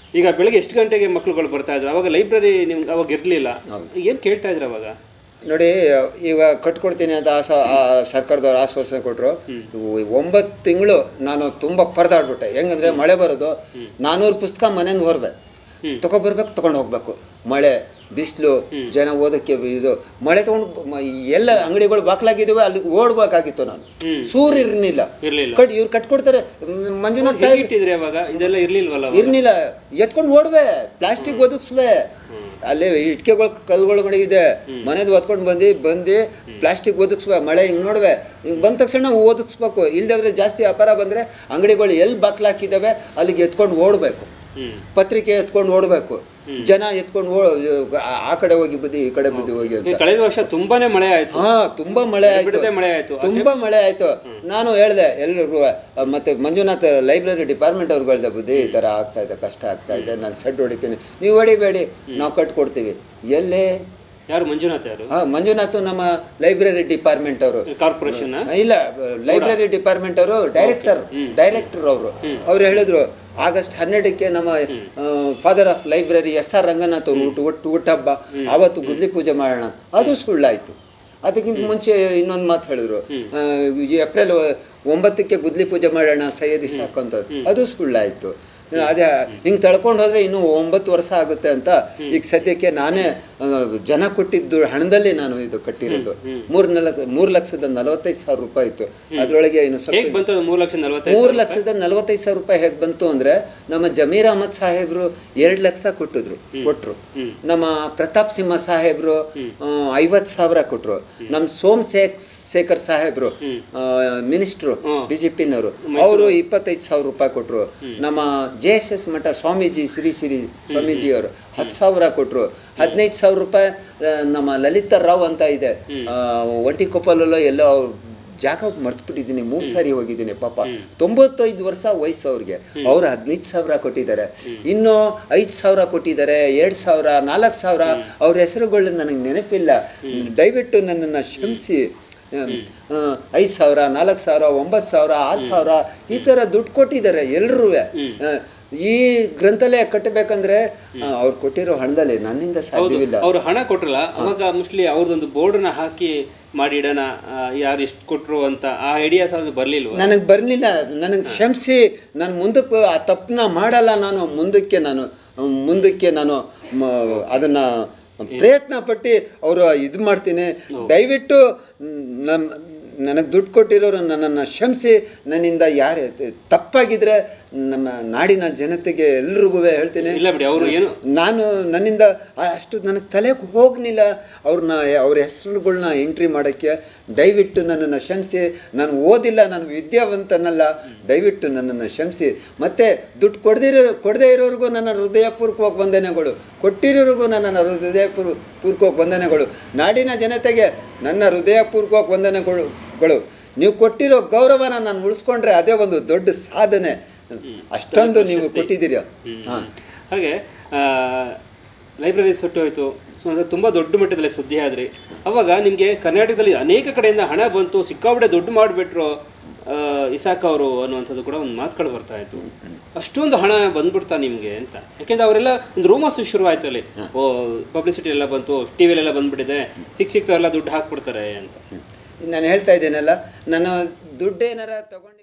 ಈಗ ಬೆಳಗ್ಗೆ ಎಷ್ಟು ಗಂಟೆಗೆ ಮಕ್ಳುಗಳು ಬರ್ತಾ ಇದ್ರು ಅವಾಗ ಲೈಬ್ರರಿ ನಿಮ್ಗೆ ಅವಾಗ ಇರಲಿಲ್ಲ ಏನು ಕೇಳ್ತಾ ಇದ್ರು ಅವಾಗ ನೋಡಿ ಈಗ ಕಟ್ಕೊಡ್ತೀನಿ ಅಂತ ಆಸ ಆ ಸರ್ಕಾರದವ್ರು ಆಶ್ವಾಸನೆ ಕೊಟ್ಟರು ಒಂಬತ್ತು ತಿಂಗಳು ನಾನು ತುಂಬ ಪರದಾಡ್ಬಿಟ್ಟೆ ಹೆಂಗಂದ್ರೆ ಮಳೆ ಬರೋದು ನಾನ್ನೂರು ಪುಸ್ತಕ ಮನೆಯಿಂದ ಹೊರಬೆ ತಗೊಬರ್ಬೇಕು ತಗೊಂಡು ಹೋಗ್ಬೇಕು ಮಳೆ ಬಿಸಿಲು ಜನ ಓದಕ್ಕೆ ಇದು ಮಳೆ ತಗೊಂಡು ಮ- ಎಲ್ಲ ಅಂಗಡಿಗಳು ಬಾಕ್ಲಾಗಿದ್ದಾವೆ ಅಲ್ಲಿಗೆ ಓಡ್ಬೇಕಾಗಿತ್ತು ನಾನು ಸೂರ್ ಇರ್ನಿಲ್ಲ ಇರ್ಲಿಲ್ಲ. ಕಟ್ ಇವ್ರು ಕಟ್ಕೊಡ್ತಾರೆ ಮ್, ಮಂಜುನಾಥ್ ಸಾಹೇಬ್ ಹೇಗಿಟ್ಟಿದ್ರಿ ಅವಾಗ ಇದೆಲ್ಲ ಇರ್ಲಿಲ್ವಲ್ಲ ಅವಾಗ? ಇರ್ನಿಲ್ಲ ಎತ್ಕೊಂಡು ಓಡ್ವೆ ಪ್ಲಾಸ್ಟಿಕ್ ಒದಗಿಸ್ವೆ ಅಲ್ಲಿ ಇಟ್ಕೆಗಳು ಕಲ್ಗಳು ಮಡಗಿದೆ ಮನೆದು ಒತ್ಕೊಂಡು ಬಂದು ಬಂದು ಪ್ಲಾಸ್ಟಿಕ್ ಒದಗಿಸ್ವೆ ಮಳೆ ಹಿಂಗೆ ನೋಡ್ವೆ ಹಿಂಗೆ ಬಂದ ತಕ್ಷಣ ಓದಿಸ್ಬೇಕು ಇಲ್ದವ್ರೆ ಜಾಸ್ತಿ ವ್ಯಾಪಾರ ಬಂದರೆ ಅಂಗಡಿಗಳು ಎಲ್ಲಿ ಬಾಕ್ಲಾಕಿದ್ದಾವೆ ಅಲ್ಲಿಗೆ ಎತ್ಕೊಂಡು ಓಡಬೇಕು ಹ್ಮ್ ಪತ್ರಿಕೆ ಎತ್ಕೊಂಡು ಓಡಬೇಕು ಜನ ಎತ್ಕೊಂಡು ಓ ಆ- ಆ ಕಡೆ ಹೋಗಿ ಬುದ್ಧಿ ಈ ಕಡೆ ಬುದ್ಧಿ ಹೋಗಿ ಅಂತ ಈ ಕಳೆದ ವರ್ಷ ತುಂಬಾನೇ ಮಳೆ ಆಯ್ತು ಹಾ ತುಂಬಾ ಮಳೆ ಆಯ್ತು ಬಿಡದೆ ಮಳೆ ಆಯ್ತು ತುಂಬಾ ಮಳೆ ಆಯ್ತು ನಾನು ಹೇಳ್ದೆ ಎಲ್ರಿಗೂ ಅಹ್, ಮತ್ತೆ ಮಂಜುನಾಥ್ ಲೈಬ್ರರಿ ಡಿಪಾರ್ಟ್ಮೆಂಟ್ ಅವ್ರಿಗೆ ಹೇಳ್ದೆ ಬುದ್ಧಿ ಈ ಥರ ಆಗ್ತಾ ಇದೆ ಕಷ್ಟ ಆಗ್ತಾ ಇದೆ ನಾನು ಸೆಡ್ ಹೊಡಿತೀನಿ ನೀವು ಹೊಡಿಬೇಡಿ ನಾವು ಕಟ್ಕೊಡ್ತೀವಿ ಎಲ್ಲೇ ಯಾರು ಮಂಜುನಾಥ್ ಯಾರು ಹಾ ಮಂಜುನಾಥ್ ನಮ್ಮ ಲೈಬ್ರರಿ ಡಿಪಾರ್ಟ್ಮೆಂಟ್ ಅವರು ಕಾರ್ಪೊರೇಷನ್ ಇಲ್ಲ ಲೈಬ್ರರಿ ಡಿಪಾರ್ಟ್ಮೆಂಟ್ ಅವರು ಡೈರೆಕ್ಟರ್ ಡೈರೆಕ್ಟರ್ ಅವರು ಅವ್ರು ಹೇಳಿದ್ರು ಆಗಸ್ಟ್ ಹನ್ನೆರಡಕ್ಕೆ ನಮ್ಮ father of library S R Ranganath ಅವರು ಹುಟ್ಟು ಹುಟ್ಟು ಹುಟ್ಟಹಬ್ಬ ಆವತ್ತು ಗುದ್ಲಿ ಪೂಜೆ ಮಾಡೋಣ ಅದು ಸುಳ್ಳಾಯ್ತು ಅದಕ್ಕಿಂತ ಮುಂಚೆ ಇನ್ನೊಂದು ಮಾತು ಹೇಳಿದ್ರು ಆ, ಈ ಏಪ್ರಿಲ್ ಒಂಬತ್ತಕ್ಕೆ ಗುದ್ಲಿ ಪೂಜೆ ಮಾಡೋಣ ಸೈಯದಿ ಸಾಕು ಅಂತ ಅದು ಸುಳ್ಳಾಯ್ತು ಅದೇ ಹಿಂಗೆ ತಳ್ಕೊಂಡು ಹೋದ್ರೆ ಇನ್ನೂ ಒಂಬತ್ತು ವರ್ಷ ಆಗುತ್ತೆ ಅಂತ ಈಗ ಸದ್ಯಕ್ಕೆ ನಾನೇ ಆ, ಜನ ಕೊಟ್ಟಿದ್ದು ಹಣದಲ್ಲಿ ನಾನು ಇದು ಕಟ್ಟಿರೋದು ಮೂರ್ ನಾಲ್ಕು ಮೂರು ಲಕ್ಷದ ನಲವತ್ತೈದು ಸಾವಿರ ರೂಪಾಯಿ ಇತ್ತು ಅದರೊಳಗೆ ಇನ್ನು ಸ್ವಲ್ಪ ಹೇಗ್ ಬಂತು ಅದು ಮೂರು ಲಕ್ಷ ನಲ್ವತ್ತೈದು ಮೂರು ಲಕ್ಷದ ನಲವತ್ತೈದು ಸಾವಿರ ರೂಪಾಯಿ ಹೇಗೆ ಬಂತು ಅಂದ್ರೆ ನಮ್ಮ ಜಮೀರ್ ಅಹಮದ್ ಸಾಹೇಬ್ರು ಎರಡು ಲಕ್ಷ ಕೊಟ್ಟಿದ್ರು ಕೊಟ್ರು ನಮ್ಮ ಪ್ರತಾಪ್ ಸಿಂಹ ಸಾಹೇಬ್ರು ಐವತ್ತು ಸಾವಿರ ಕೊಟ್ರು ನಮ್ಮ ಸೋಮ್ ಶೇಖ್ ಶೇಖರ್ ಸಾಹೇಬ್ರು ಮಿನಿಸ್ಟ್ರು ಬಿ ಜೆ ಪಿನವರು ಅವರು ಇಪ್ಪತ್ತೈದು ಸಾವಿರ ರೂಪಾಯಿ ಕೊಟ್ರು ನಮ್ಮ ಜೆ ಎಸ್ ಎಸ್ ಮಠ ಸ್ವಾಮೀಜಿ ಶ್ರೀ ಶ್ರೀ ಸ್ವಾಮೀಜಿ ಅವರು ಹತ್ತು ಸಾವಿರ ಕೊಟ್ರು ಹದಿನೈದು ಸಾವಿರ ರೂಪಾಯಿ ಆ, ನಮ್ಮ ಲಲಿತಾ ರಾವ್ ಅಂತ ಇದೆ ಆ, ಒಂಟಿಕೊಪ್ಪಲಲ್ಲೋ ಎಲ್ಲೋ ಅವ್ರು ಜಾಗ ಮರ್ತ್ಬಿಟ್ಟಿದ್ದೀನಿ ಮೂರು ಸಾರಿ ಹೋಗಿದ್ದೀನಿ ಪಾಪ ತೊಂಬತ್ತೈದು ವರ್ಷ ವಯಸ್ಸು ಅವ್ರಿಗೆ ಅವ್ರು ಹದಿನೈದು ಸಾವಿರ ಕೊಟ್ಟಿದ್ದಾರೆ ಇನ್ನು ಐದು ಸಾವಿರ ಕೊಟ್ಟಿದ್ದಾರೆ ಎರಡು ಸಾವಿರ ನಾಲ್ಕು ಸಾವಿರ ಅವ್ರ ಹೆಸರುಗಳು ನನಗೆ ನೆನಪಿಲ್ಲ ದಯವಿಟ್ಟು ನನ್ನನ್ನು ಕ್ಷಮಿಸಿ ಐದು ಸಾವಿರ ನಾಲ್ಕು ಸಾವಿರ ಒಂಬತ್ತು ಸಾವಿರ ಆರು ಸಾವಿರ ಈ ಥರ ದುಡ್ಡು ಕೊಟ್ಟಿದ್ದಾರೆ ಎಲ್ಲರೂ ಈ ಗ್ರಂಥಾಲಯ ಕಟ್ಟಬೇಕಂದ್ರೆ ಅವ್ರು ಕೊಟ್ಟಿರೋ ಹಣದಲ್ಲಿ ನನ್ನಿಂದ ಸಾಧ್ಯವಿಲ್ಲ ಅವ್ರು ಹಣ ಕೊಟ್ರಲ್ಲ ಅವಾಗ ಮೋಸ್ಟ್ಲಿ ಅವ್ರದ್ದೊಂದು ಬೋರ್ಡನ್ನ ಹಾಕಿ ಮಾಡಿ ಇಡೋಣ ಆ, ಯಾರು ಎಷ್ಟು ಕೊಟ್ರು ಅಂತ ಆ ಐಡಿಯಾಸ್ ಅದು ಬರ್ಲಿಲ್ವಾ ನನಗೆ ಬರಲಿಲ್ಲ ನನಗೆ ಕ್ಷಮಿಸಿ ನಾನು ಮುಂದಕ್ಕೆ ಆ ತಪ್ಪನ್ನ ಮಾಡಲ್ಲ ನಾನು ಮುಂದಕ್ಕೆ ನಾನು ಮುಂದಕ್ಕೆ ನಾನು ಮ- ಅದನ್ನ ಪ್ರಯತ್ನ ಪಟ್ಟು ಅವರು ಇದು ಮಾಡ್ತೀನಿ ದಯವಿಟ್ಟು ನಮ್ಮ ನನಗೆ ದುಡ್ಡು ಕೊಟ್ಟಿರೋರು ನನ್ನನ್ನು ಕ್ಷಮಿಸಿ ನನ್ನಿಂದ ಯಾರು ತಪ್ಪಾಗಿದ್ರೆ ನಮ್ಮ ನಾಡಿನ ಜನತೆಗೆ ಎಲ್ರಿಗೂ ಹೇಳ್ತೀನಿ ಇಲ್ಲ ಬಿಡಿ ಅವರು ಏನು ನಾನು ನನ್ನಿಂದ ಅಷ್ಟು ನನಗೆ ತಲೆಗೆ ಹೋಗಲಿಲ್ಲ ಅವ್ರನ್ನ ಅವ್ರ ಹೆಸರುಗಳ್ನ ಎಂಟ್ರಿ ಮಾಡೋಕ್ಕೆ ದಯವಿಟ್ಟು ನನ್ನನ್ನು ಕ್ಷಮಿಸಿ ನಾನು ಓದಿಲ್ಲ ನಾನು ವಿದ್ಯಾವಂತನಲ್ಲ ದಯವಿಟ್ಟು ನನ್ನನ್ನು ಕ್ಷಮಿಸಿ ಮತ್ತು ದುಡ್ಡು ಕೊಡದಿರೋ ಕೊಡದೇ ಇರೋರಿಗೂ ನನ್ನ ಹೃದಯಪೂರ್ವಕ ವಂದನೆಗಳು ಕೊಟ್ಟಿರೋರಿಗೂ ನನ್ನ ಹೃದಯಪೂರ್ವ ಪೂರ್ವಕ ವಂದನೆಗಳು ನಾಡಿನ ಜನತೆಗೆ ನನ್ನ ಹೃದಯಪೂರ್ವಕ ವಂದನೆಗಳು ಗಳು ನೀವು ಕೊಟ್ಟಿರೋ ಗೌರವನ ನಾನು ಉಳಿಸ್ಕೊಂಡ್ರೆ ಅದೇ ಒಂದು ದೊಡ್ಡ ಸಾಧನೆ ಅಷ್ಟೊಂದು ನೀವು ಕೊಟ್ಟಿದ್ದೀರಿ ಹಾಂ ಹಾಗೆ ಲೈಬ್ರರಿ ಸುಟ್ಟು ಹೋಯ್ತು ಸೊ ಅಂದರೆ ತುಂಬ ದೊಡ್ಡ ಮಟ್ಟದಲ್ಲಿ ಸುದ್ದಿ ಆದ್ರಿ ಅವಾಗ ನಿಮಗೆ ಕರ್ನಾಟಕದಲ್ಲಿ ಅನೇಕ ಕಡೆಯಿಂದ ಹಣ ಬಂತು ಸಿಕ್ಕಾಪಟ್ಟೆ ದುಡ್ಡು ಮಾಡಿಬಿಟ್ರು ಇಸಾಕ್ ಅವರು ಅನ್ನುವಂಥದ್ದು ಕೂಡ ಒಂದು ಮಾತುಗಳು ಬರ್ತಾ ಇತ್ತು ಅಷ್ಟೊಂದು ಹಣ ಬಂದ್ಬಿಡ್ತಾ ನಿಮಗೆ ಅಂತ ಯಾಕೆಂದ್ರೆ ಅವರೆಲ್ಲ ಒಂದು ರೂಮರ್ಸ್ ಶುರು ಆಯ್ತು ಅಲ್ಲಿ ಓ ಪಬ್ಲಿಸಿಟಿ ಎಲ್ಲ ಬಂತು ಟಿ ವಿಲೆಲ್ಲ ಬಂದ್ಬಿಟ್ಟಿದೆ ಸಿಕ್ ಸಿಕ್ತಾವೆಲ್ಲ ದುಡ್ಡು ಹಾಕ್ಬಿಡ್ತಾರೆ ಅಂತ ನಾನು ಹೇಳ್ತಾ ಇದ್ದೇನಲ್ಲ ನಾನು ದುಡ್ಡೇನಾರ ತಗೊಂಡು